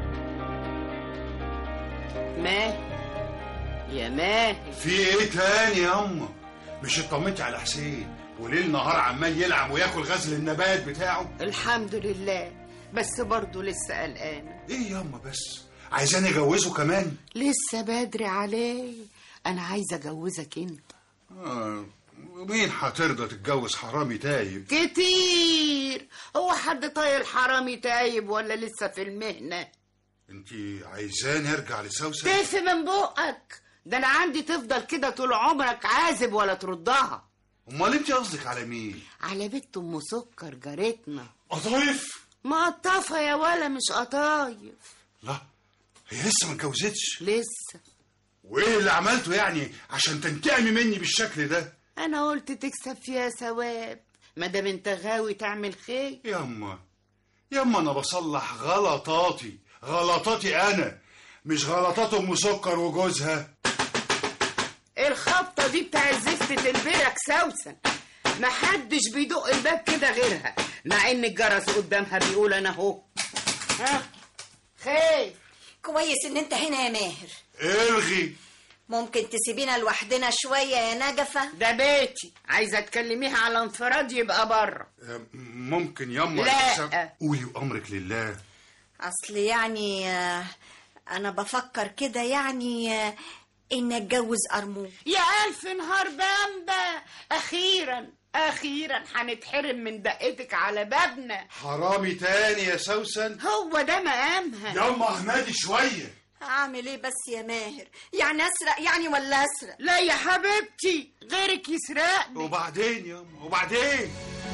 ماهر يا ماهر في ايه تاني يا اما مش اطمنتي على حسين وليل نهار عمال يلعب وياكل غزل النبات بتاعه الحمد لله بس برضه لسه قلقانة ايه يا اما بس عايزاني اجوزه كمان لسه بدري عليه أنا عايزة أجوزك أنت آه مين هترضى تتجوز حرامي تايب كتير هو حد طاير حرامي تايب ولا لسه في المهنة انت عايزاني ارجع لسوسن تقف من بقك ده انا عندي تفضل كده طول عمرك عازب ولا تردها امال انت قصدك على مين على بنت ام سكر جارتنا قطايف مقطفه يا ولا مش قطايف لا هي لسه ما اتجوزتش لسه وايه اللي عملته يعني عشان تنتقمي مني بالشكل ده انا قلت تكسب فيها ثواب ما دام انت غاوي تعمل خير ياما ياما انا بصلح غلطاتي غلطاتي انا مش غلطات ام سكر وجوزها الخبطه دي بتاع زفتة البرك سوسن محدش بيدق الباب كده غيرها مع ان الجرس قدامها بيقول انا اهو ها خير كويس ان انت هنا يا ماهر الغي ممكن تسيبينا لوحدنا شوية يا نجفة ده بيتي عايزه تكلميها على انفراد يبقى بره ممكن ياما لا. أحسن- قولي وامرك لله اصل يعني آه، انا بفكر كده يعني آه، ان اتجوز ارموم يا الف نهار بامبا اخيرا اخيرا هنتحرم من دقتك على بابنا حرامي تاني يا سوسن هو ده مقامها ياما احمدي شويه اعمل ايه بس يا ماهر يعني اسرق يعني ولا اسرق لا يا حبيبتي غيرك يسرقني وبعدين ياما وبعدين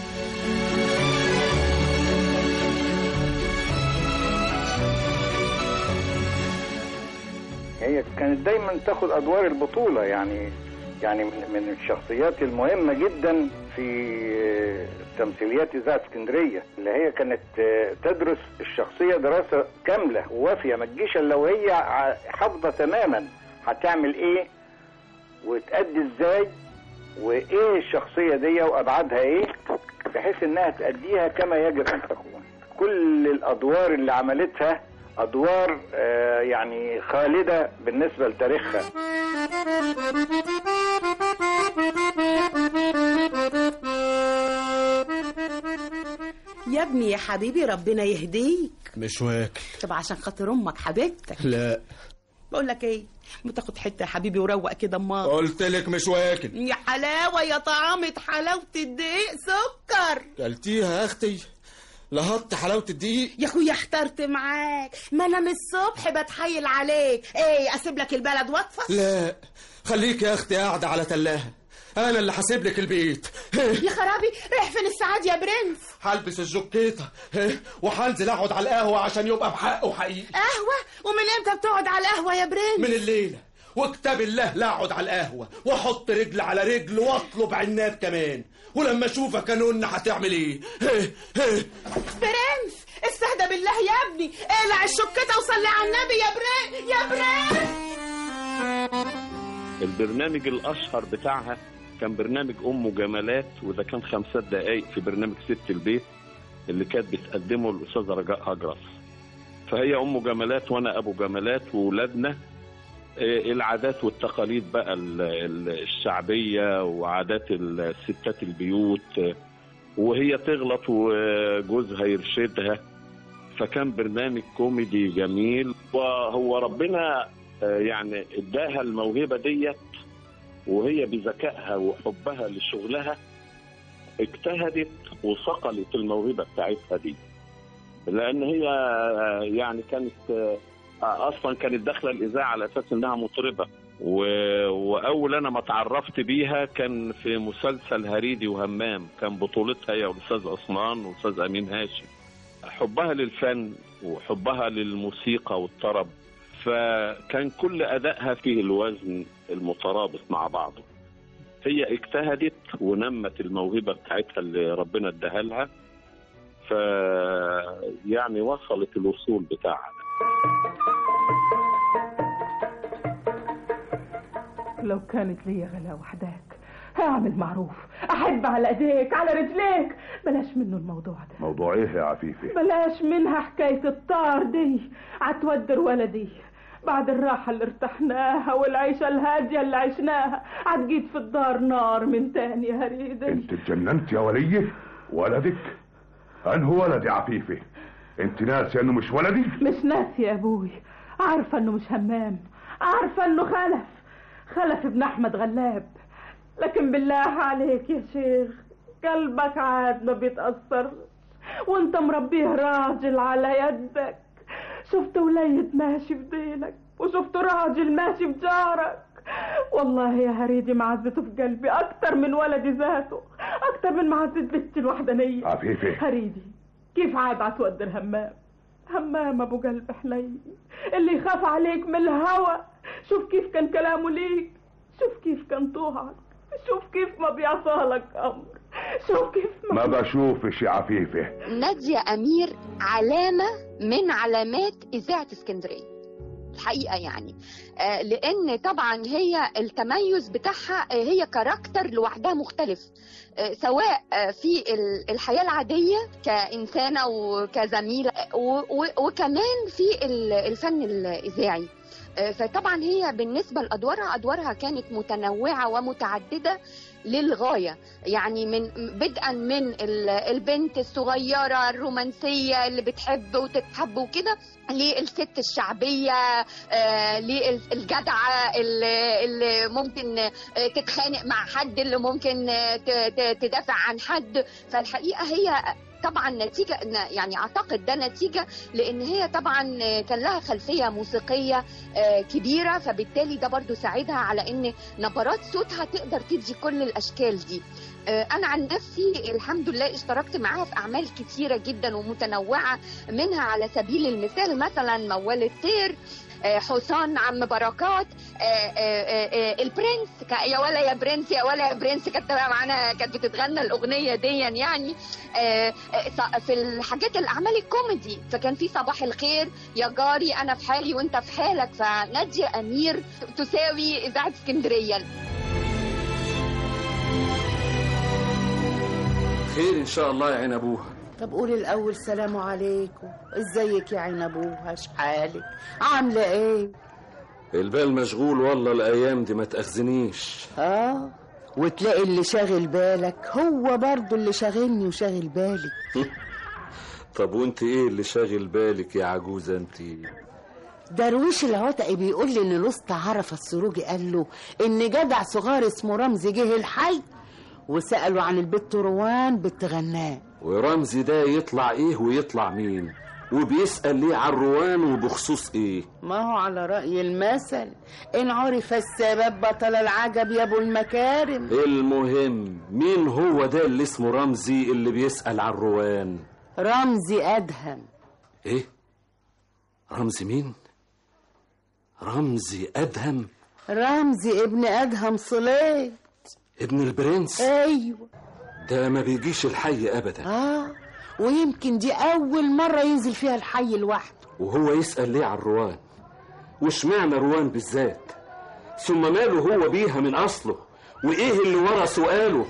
هي كانت دايما تاخد ادوار البطوله يعني يعني من من الشخصيات المهمه جدا في تمثيليات اذاعه اسكندريه اللي هي كانت تدرس الشخصيه دراسه كامله ووافيه ما تجيش الا وهي ع- حافظه تماما هتعمل ايه وتأدي ازاي وايه الشخصيه دي وابعادها ايه بحيث انها تأديها كما يجب ان تكون كل الادوار اللي عملتها ادوار آه، يعني خالده بالنسبه لتاريخها يا ابني يا حبيبي ربنا يهديك مش واكل طب عشان خاطر امك حبيبتك لا بقول لك ايه ما تاخد حته يا حبيبي وروق كده امال قلت لك مش واكل يا حلاوه يا طعامه حلاوه الدقيق سكر كلتيها يا اختي لهطت حلاوه الدقيق يا اخويا احترت معاك ما انا من الصبح بتحايل عليك ايه اسيب لك البلد واطفش لا خليك يا اختي قاعده على تلاها انا اللي هسيب لك البيت يا خرابي رايح فين السعاد يا برنس هلبس الجوكيته وهنزل اقعد على القهوه عشان يبقى بحقه حقيقي قهوه ومن امتى بتقعد على القهوه يا برنس من الليله وكتاب الله لا اقعد على القهوه واحط رجل على رجل واطلب عناب كمان ولما اشوفك يا نون هتعمل ايه برنس استهدى بالله يا ابني اقلع الشكته وصلي على النبي يا برنس يا برنس البرنامج الاشهر بتاعها كان برنامج ام جمالات وده كان خمسات دقايق في برنامج ست البيت اللي كانت بتقدمه الاستاذه رجاء هجرس فهي ام جمالات وانا ابو جمالات وولادنا آه، العادات والتقاليد بقى ال- ال- الشعبيه وعادات الستات البيوت آه، وهي تغلط وجوزها يرشدها فكان برنامج كوميدي جميل وهو ربنا آه، يعني اداها الموهبه ديت وهي بذكائها وحبها لشغلها اجتهدت وصقلت الموهبه بتاعتها دي لان هي آه، يعني كانت آه، اصلا كانت داخله الاذاعه على اساس انها مطربه و... واول انا ما اتعرفت بيها كان في مسلسل هريدي وهمام كان بطولتها هي والاستاذ عثمان والاستاذ امين هاشم حبها للفن وحبها للموسيقى والطرب فكان كل ادائها فيه الوزن المترابط مع بعضه هي اجتهدت ونمت الموهبه بتاعتها اللي ربنا اداها لها ف يعني وصلت الوصول بتاعها لو كانت ليا غلا وحداك هعمل معروف احب على ايديك على رجليك بلاش منه الموضوع ده موضوع ايه يا عفيفي بلاش منها حكاية الطار دي عتودر ولدي بعد الراحة اللي ارتحناها والعيشة الهادية اللي عشناها عتجيت في الدار نار من تاني يا هريدي انت اتجننت يا ولية ولدك انه ولدي عفيفي انت ناسي انه مش ولدي مش ناسي يا ابوي عارفة انه مش همام عارفة انه خلف خلف ابن احمد غلاب لكن بالله عليك يا شيخ قلبك عاد ما بيتأثر وانت مربيه راجل على يدك شفت وليد ماشي في ديلك وشفت راجل ماشي في جارك والله يا هريدي معزته في قلبي اكتر من ولدي ذاته اكتر من معزة بنتي الوحدانية عفيفي. هريدي كيف عاد عتود الهمام همام ابو قلب حنين اللي يخاف عليك من الهوى شوف كيف كان كلامه ليك شوف كيف كان طوعك شوف كيف ما بيعصالك امر شوف كيف ما بشوفش يا عفيفه نادية أمير علامة من علامات إذاعة اسكندرية الحقيقة يعني آه، لأن طبعا هي التميز بتاعها آه، هي كاركتر لوحدها مختلف آه، سواء آه، في ال- الحياة العادية كإنسانة وكزميلة آه، و- و- وكمان في ال- الفن الإذاعي آه، فطبعا هي بالنسبة لأدوارها أدوارها كانت متنوعة ومتعددة للغاية يعني من بدءا من ال- البنت الصغيرة الرومانسية اللي بتحب وتتحب وكده للست الشعبية آه، للجدعة اللي, اللي ممكن آه، تتخانق مع حد اللي ممكن آه، ت- ت- تدافع عن حد فالحقيقة هي طبعا نتيجة يعني أعتقد ده نتيجة لأن هي طبعا كان لها خلفية موسيقية آه، كبيرة فبالتالي ده برضو ساعدها على أن نبرات صوتها تقدر تدي كل الأشكال دي آه، أنا عن نفسي الحمد لله اشتركت معاها في أعمال كتيرة جدا ومتنوعة منها على سبيل المثال مثلا موال الطير آه، حسام عم بركات آه، آه، آه، آه، البرنس ك- يا ولا يا برنس يا ولا يا برنس كانت بقى معانا كانت بتتغنى الاغنيه دي يعني آه، آه، ص- في الحاجات الاعمال الكوميدي فكان في صباح الخير يا جاري انا في حالي وانت في حالك فناديه امير تساوي اذاعه اسكندريه خير ان شاء الله يا عين ابوها طب قولي الأول سلام عليكم ازيك يا عين أبوها حالك عاملة ايه البال مشغول والله الايام دي ما تاخذنيش اه وتلاقي اللي شاغل بالك هو برضو اللي شاغلني وشاغل بالي طب وانت ايه اللي شاغل بالك يا عجوزه انت درويش العتقي بيقول لي ان الاسطى عرفه السروجي قال له ان جدع صغار اسمه رمزي جه الحي وسألوا عن البت روان بنت غناه ورمزي ده يطلع ايه ويطلع مين وبيسأل ليه عن روان وبخصوص ايه ما هو على رأي المثل إن عرف السبب بطل العجب يا أبو المكارم المهم مين هو ده اللي اسمه رمزي اللي بيسأل عن روان رمزي أدهم ايه رمزي مين رمزي ادهم رمزي ابن أدهم صليت ابن البرنس أيوة ده ما بيجيش الحي ابدا آه ويمكن دي أول مرة ينزل فيها الحي لوحده وهو يسأل ليه عن روان واشمعنى روان بالذات ثم ماله هو بيها من أصله وإيه اللي ورا سؤاله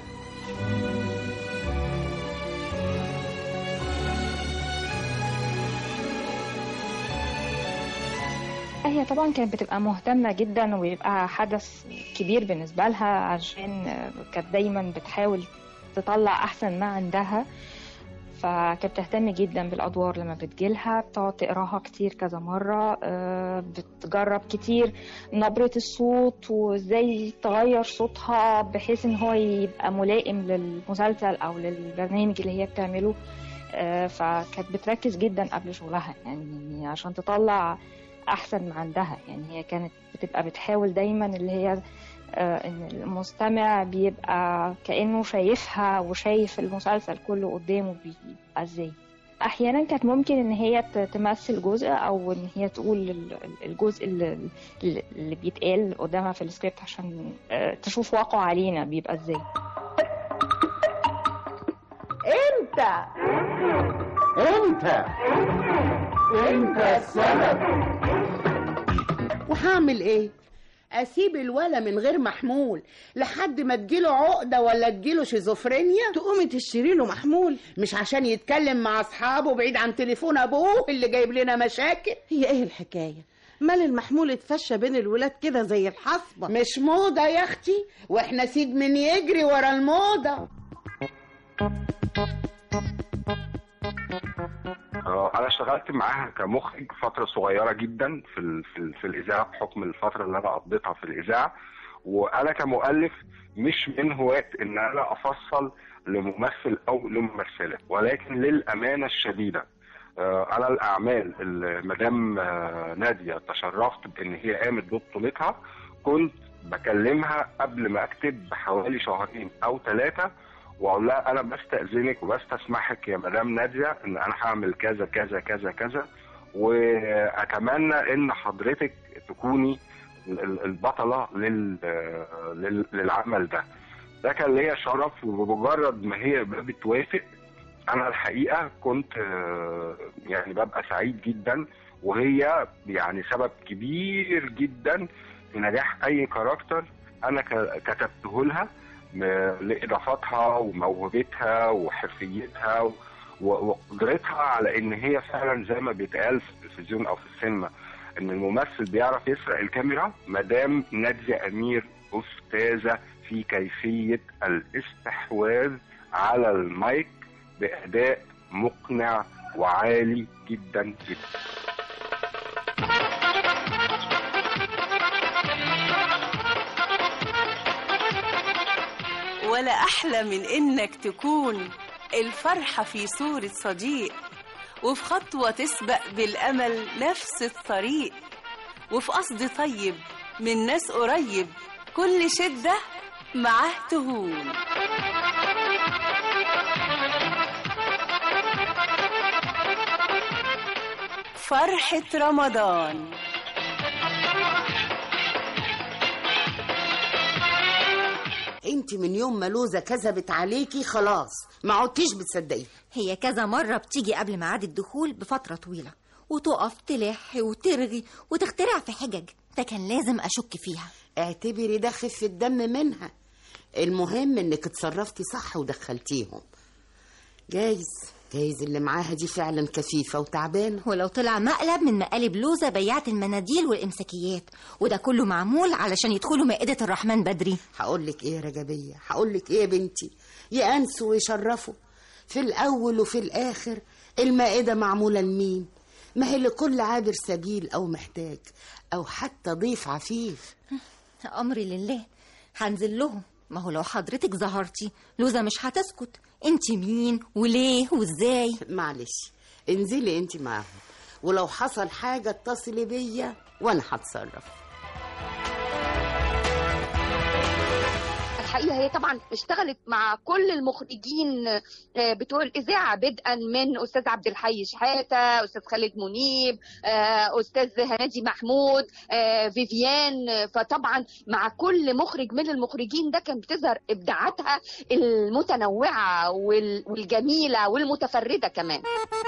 هي طبعا كانت بتبقى مهتمة جدا ويبقى حدث كبير بالنسبة لها عشان كانت دايما بتحاول تطلع أحسن ما عندها فكانت بتهتم جدا بالأدوار لما بتجيلها بتقعد تقراها كتير كذا مرة آه، بتجرب كتير نبرة الصوت وازاي تغير صوتها بحيث ان هو يبقى ملائم للمسلسل او للبرنامج اللي هي بتعمله آه، فكانت بتركز جدا قبل شغلها يعني عشان تطلع احسن ما عندها يعني هي كانت بتبقى بتحاول دايما اللي هي آه، ان المستمع بيبقى كانه شايفها وشايف المسلسل كله قدامه بيبقى ازاي احيانا كانت ممكن ان هي ت- تمثل جزء او ان هي تقول ال- الجزء اللي, اللي بيتقال قدامها في السكريبت عشان آه، تشوف واقعه علينا بيبقى ازاي انت انت انت السبب وهعمل ايه اسيب الولا من غير محمول لحد ما تجيله عقده ولا تجيله شيزوفرينيا تقومي تشتري له محمول مش عشان يتكلم مع اصحابه بعيد عن تليفون ابوه اللي جايب لنا مشاكل هي ايه الحكايه مال المحمول اتفشى بين الولاد كده زي الحصبه مش موضه يا اختي واحنا سيد من يجري ورا الموضه آه، انا اشتغلت معاها كمخرج فتره صغيره جدا في ال في, ال في الاذاعه بحكم الفتره اللي انا قضيتها في الاذاعه وانا كمؤلف مش من هواة ان انا افصل لممثل او لممثله ولكن للامانه الشديده آه، انا الاعمال اللي مدام آه، ناديه تشرفت بان هي قامت ببطولتها كنت بكلمها قبل ما اكتب بحوالي شهرين او ثلاثه واقول لها انا بستاذنك وبستسمحك يا مدام ناديه ان انا هعمل كذا كذا كذا كذا واتمنى ان حضرتك تكوني ال- البطله لل لل- للعمل ده ده كان ليا شرف وبمجرد ما هي بتوافق انا الحقيقه كنت آه، يعني ببقى سعيد جدا وهي يعني سبب كبير جدا في نجاح اي كاركتر انا ك- كتبته لها م- لاضافتها وموهبتها وحرفيتها و- وقدرتها على ان هي فعلا زي ما بيتقال في التلفزيون او في السينما ان الممثل بيعرف يسرق الكاميرا مدام ناديه امير استاذه في كيفيه الاستحواذ على المايك باداء مقنع وعالي جدا جدا ولا أحلى من إنك تكون الفرحة في صورة صديق وفي خطوة تسبق بالأمل نفس الطريق وفي قصد طيب من ناس قريب كل شدة معاه تهون فرحة رمضان انت من يوم ما لوزة كذبت عليكي خلاص ما عدتيش بتصدقي هي كذا مرة بتيجي قبل ميعاد الدخول بفترة طويلة وتقف تلح وترغي وتخترع في حجج ده كان لازم أشك فيها اعتبري ده خفة دم منها المهم انك اتصرفتي صح ودخلتيهم جايز جايز اللي معاها دي فعلا كفيفة وتعبانة ولو طلع مقلب من مقالب لوزة بياعة المناديل والإمساكيات وده كله معمول علشان يدخلوا مائدة الرحمن بدري هقولك ايه يا رجبية هقولك ايه يا بنتي يأنسوا ويشرفوا في الأول وفي الآخر المائدة معمولة لمين ما هي لكل عابر سبيل أو محتاج أو حتى ضيف عفيف أمري لله هنزل لهم ما هو لو حضرتك ظهرتي لوزة مش هتسكت انت مين وليه وازاي معلش انزلي انت معاهم ولو حصل حاجة اتصلي بيا وانا هتصرف الحقيقه هي طبعا اشتغلت مع كل المخرجين آه، بتوع الاذاعه بدءا من استاذ عبد الحي شحاته استاذ خالد منيب آه، استاذ هنادي محمود آه، فيفيان آه، فطبعا مع كل مخرج من المخرجين ده كان بتظهر ابداعاتها المتنوعه وال- والجميله والمتفرده كمان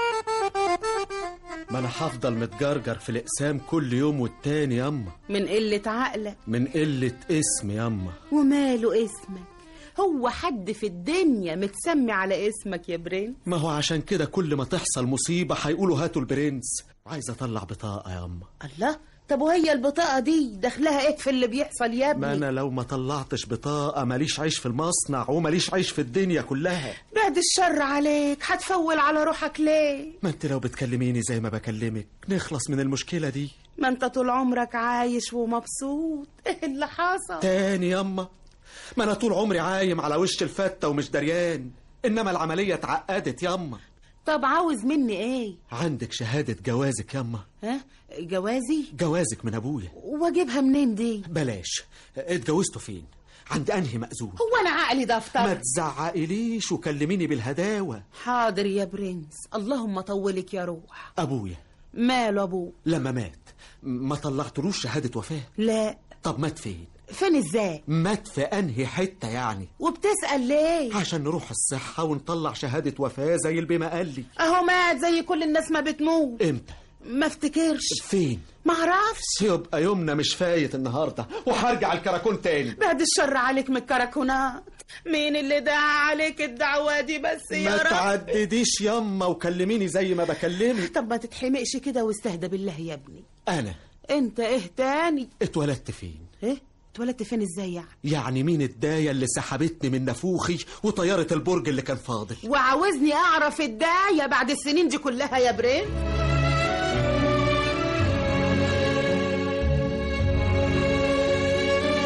ما انا هفضل متجرجر في الاقسام كل يوم والتاني ياما من قلة عقلك من قلة اسم ياما وماله اسمك هو حد في الدنيا متسمي على اسمك يا برين ما هو عشان كده كل ما تحصل مصيبة هيقولوا هاتوا البرنس عايز اطلع بطاقة ياما الله طب وهي البطاقة دي دخلها ايه في اللي بيحصل يا ما ابني انا لو ما طلعتش بطاقة ماليش عيش في المصنع وماليش عيش في الدنيا كلها بعد الشر عليك هتفول على روحك ليه ما انت لو بتكلميني زي ما بكلمك نخلص من المشكلة دي ما انت طول عمرك عايش ومبسوط ايه اللي حصل تاني ياما ما انا طول عمري عايم على وش الفتة ومش دريان انما العملية اتعقدت ياما طب عاوز مني ايه عندك شهادة جوازك ياما ها جوازي جوازك من ابويا واجيبها منين دي بلاش اتجوزتوا فين عند انهي مأذون هو انا عقلي ما دفتر تزعقليش وكلميني بالهداوة حاضر يا برنس اللهم طولك يا روح ابويا ماله ابوه لما مات ما طلعتلوش شهادة وفاة لا طب مات فين فين ازاي مات في انهي حتة يعني وبتسأل ليه عشان نروح الصحة ونطلع شهادة وفاة زي اللي بما قال لي اهو مات زي كل الناس ما بتموت امتى ما افتكرش فين ما اعرفش يبقى يومنا مش فايت النهارده وهرجع الكراكون تاني بعد الشر عليك من الكراكونات مين اللي دعا عليك الدعوة دي بس يا ما رب تعدديش ياما وكلميني زي ما بكلمك طب ما تتحمقش كده واستهدى بالله يا ابني انا انت ايه تاني اتولدت فين ايه اتولدت فين ازاي يعني يعني مين الداية اللي سحبتني من نافوخي وطيارة البرج اللي كان فاضل وعاوزني اعرف الداية بعد السنين دي كلها يا برين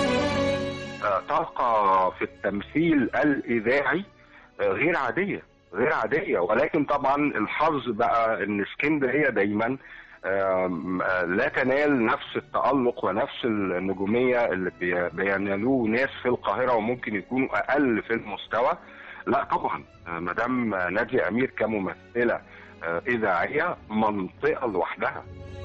آه، طاقة في التمثيل الإذاعي آه، غير عادية غير عاديه ولكن طبعا الحظ بقى ان اسكندريه دايما آم، آه، لا تنال نفس التألق ونفس النجومية اللي بي- بينالوه ناس في القاهرة وممكن يكونوا أقل في المستوى لا طبعا آه، مدام نادية أمير كممثلة آه، إذاعية منطقة لوحدها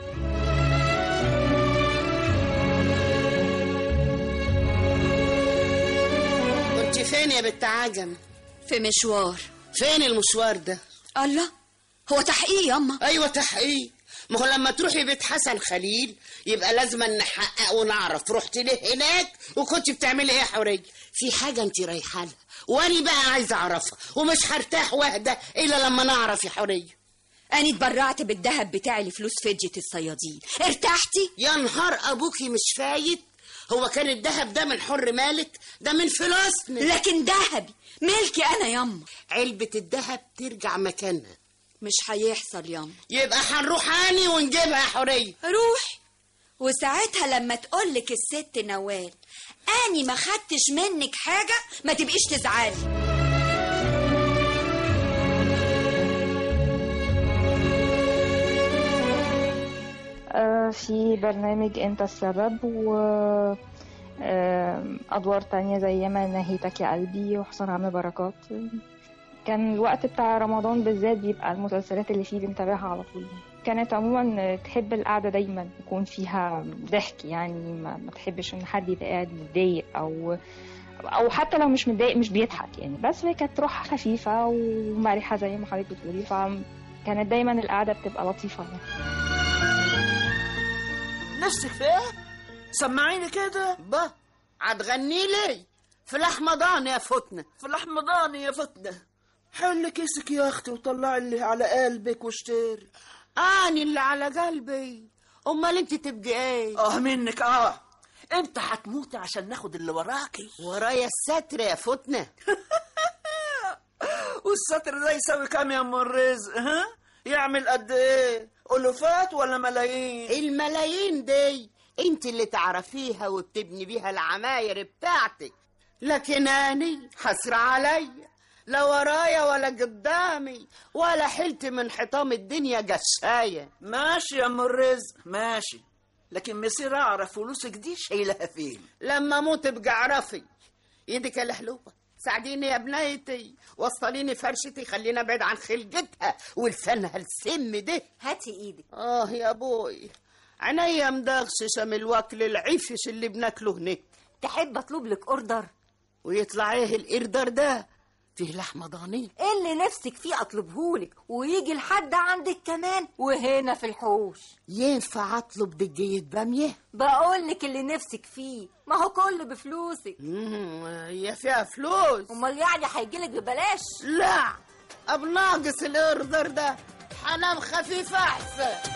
كنت فين يا بنت عجم في مشوار فين المشوار ده الله هو تحقيق ياما ايوه تحقيق ما هو لما تروحي بيت حسن خليل يبقى لازم نحقق ونعرف رحت ليه هناك وكنت بتعملي ايه يا حوريه في حاجه انت رايحه لها وانا بقى عايزه اعرفها ومش هرتاح واهدى الا لما نعرف يا حوريه أنا اتبرعت بالذهب بتاعي لفلوس فدية الصيادين ارتحتي؟ يا نهار ابوكي مش فايت هو كان الذهب ده من حر مالك ده من فلوسنا لكن ذهبي ملكي أنا ياما علبة الذهب ترجع مكانها مش هيحصل ياما يبقى هنروح اني ونجيبها يا حوريه روحي وساعتها لما تقولك الست نوال اني ما خدتش منك حاجة ما تبقيش تزعلي آه، في برنامج انت السبب و آه، ادوار تانية زي ما نهيتك يا قلبي وحسن عم بركات كان الوقت بتاع رمضان بالذات بيبقى المسلسلات اللي فيه بنتابعها على طول كانت عموما تحب القعدة دايما يكون فيها ضحك يعني ما, ما تحبش ان حد يبقى قاعد متضايق او او حتى لو مش متضايق مش بيضحك يعني بس هي كانت روحها خفيفة ومرحة زي ما حضرتك بتقولي فكانت دايما القعدة بتبقى لطيفة يعني. نفسك في ايه؟ سمعيني كده با هتغني لي في الحمضان يا فتنة في الحمضاني يا فتنة حل كيسك يا اختي وطلع اللي على قلبك واشتري اني اللي على قلبي امال انت تبقي ايه اه منك اه انت هتموتي عشان ناخد اللي وراكي ورايا الستر يا فتنة والستر ده يساوي كام يا ام الرزق ها يعمل قد ايه الوفات ولا ملايين الملايين دي انت اللي تعرفيها وبتبني بيها العماير بتاعتك لكن اني حسرة عليا لا ورايا ولا قدامي ولا حلت من حطام الدنيا جشاية ماشي يا ام الرزق ماشي لكن مصير اعرف فلوسك دي شايلها فين لما اموت ابقى اعرفي ايدك الحلوة ساعديني يا بنيتي وصليني فرشتي خلينا بعيد عن خلقتها ولسانها السم ده هاتي ايدك اه يا ابوي عينيا مدغششة من الوكل العفش اللي بناكله هناك تحب اطلب لك اوردر ويطلع ايه القردر ده فيه لحمة ضاني ايه اللي نفسك فيه اطلبهولك ويجي لحد عندك كمان وهنا في الحوش ينفع اطلب دجية بامية بقولك اللي نفسك فيه ما هو كله بفلوسك مم، هي فيها فلوس امال يعني هيجيلك ببلاش لا اب ناقص القردر ده حنام خفيف احسن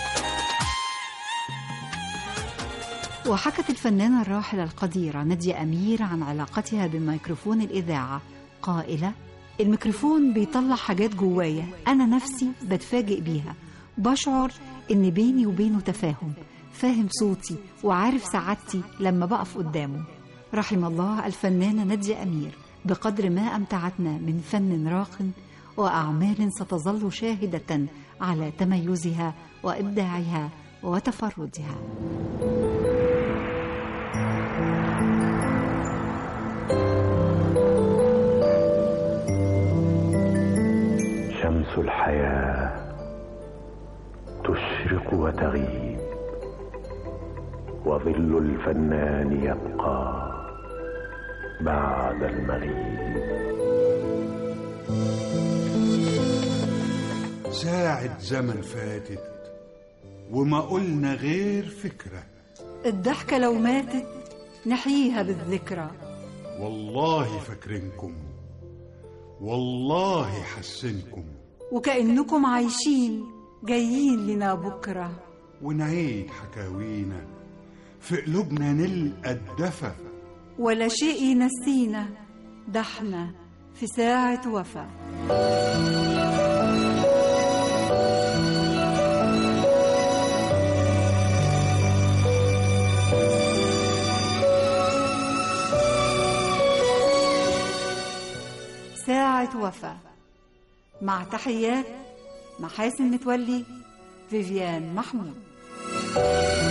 وحكت الفنانة الراحلة القديرة نادية أمير عن علاقتها بميكروفون الإذاعة قائلة الميكروفون بيطلع حاجات جوايا أنا نفسي بتفاجئ بيها بشعر إن بيني وبينه تفاهم فاهم صوتي وعارف سعادتي لما بقف قدامه رحم الله الفنانة نادية أمير بقدر ما أمتعتنا من فن راق وأعمال ستظل شاهدة على تميزها وإبداعها وتفردها شمس الحياة تشرق وتغيب وظل الفنان يبقى بعد المغيب ساعة زمن فاتت وما قلنا غير فكرة الضحكة لو ماتت نحييها بالذكرى والله فاكرينكم والله حسنكم وكأنكم عايشين جايين لنا بكرة ونعيد حكاوينا في قلوبنا نلقى الدفى ولا شيء ينسينا ده احنا في ساعة وفا ساعة وفا مع تحيات محاسن متولي فيفيان محمود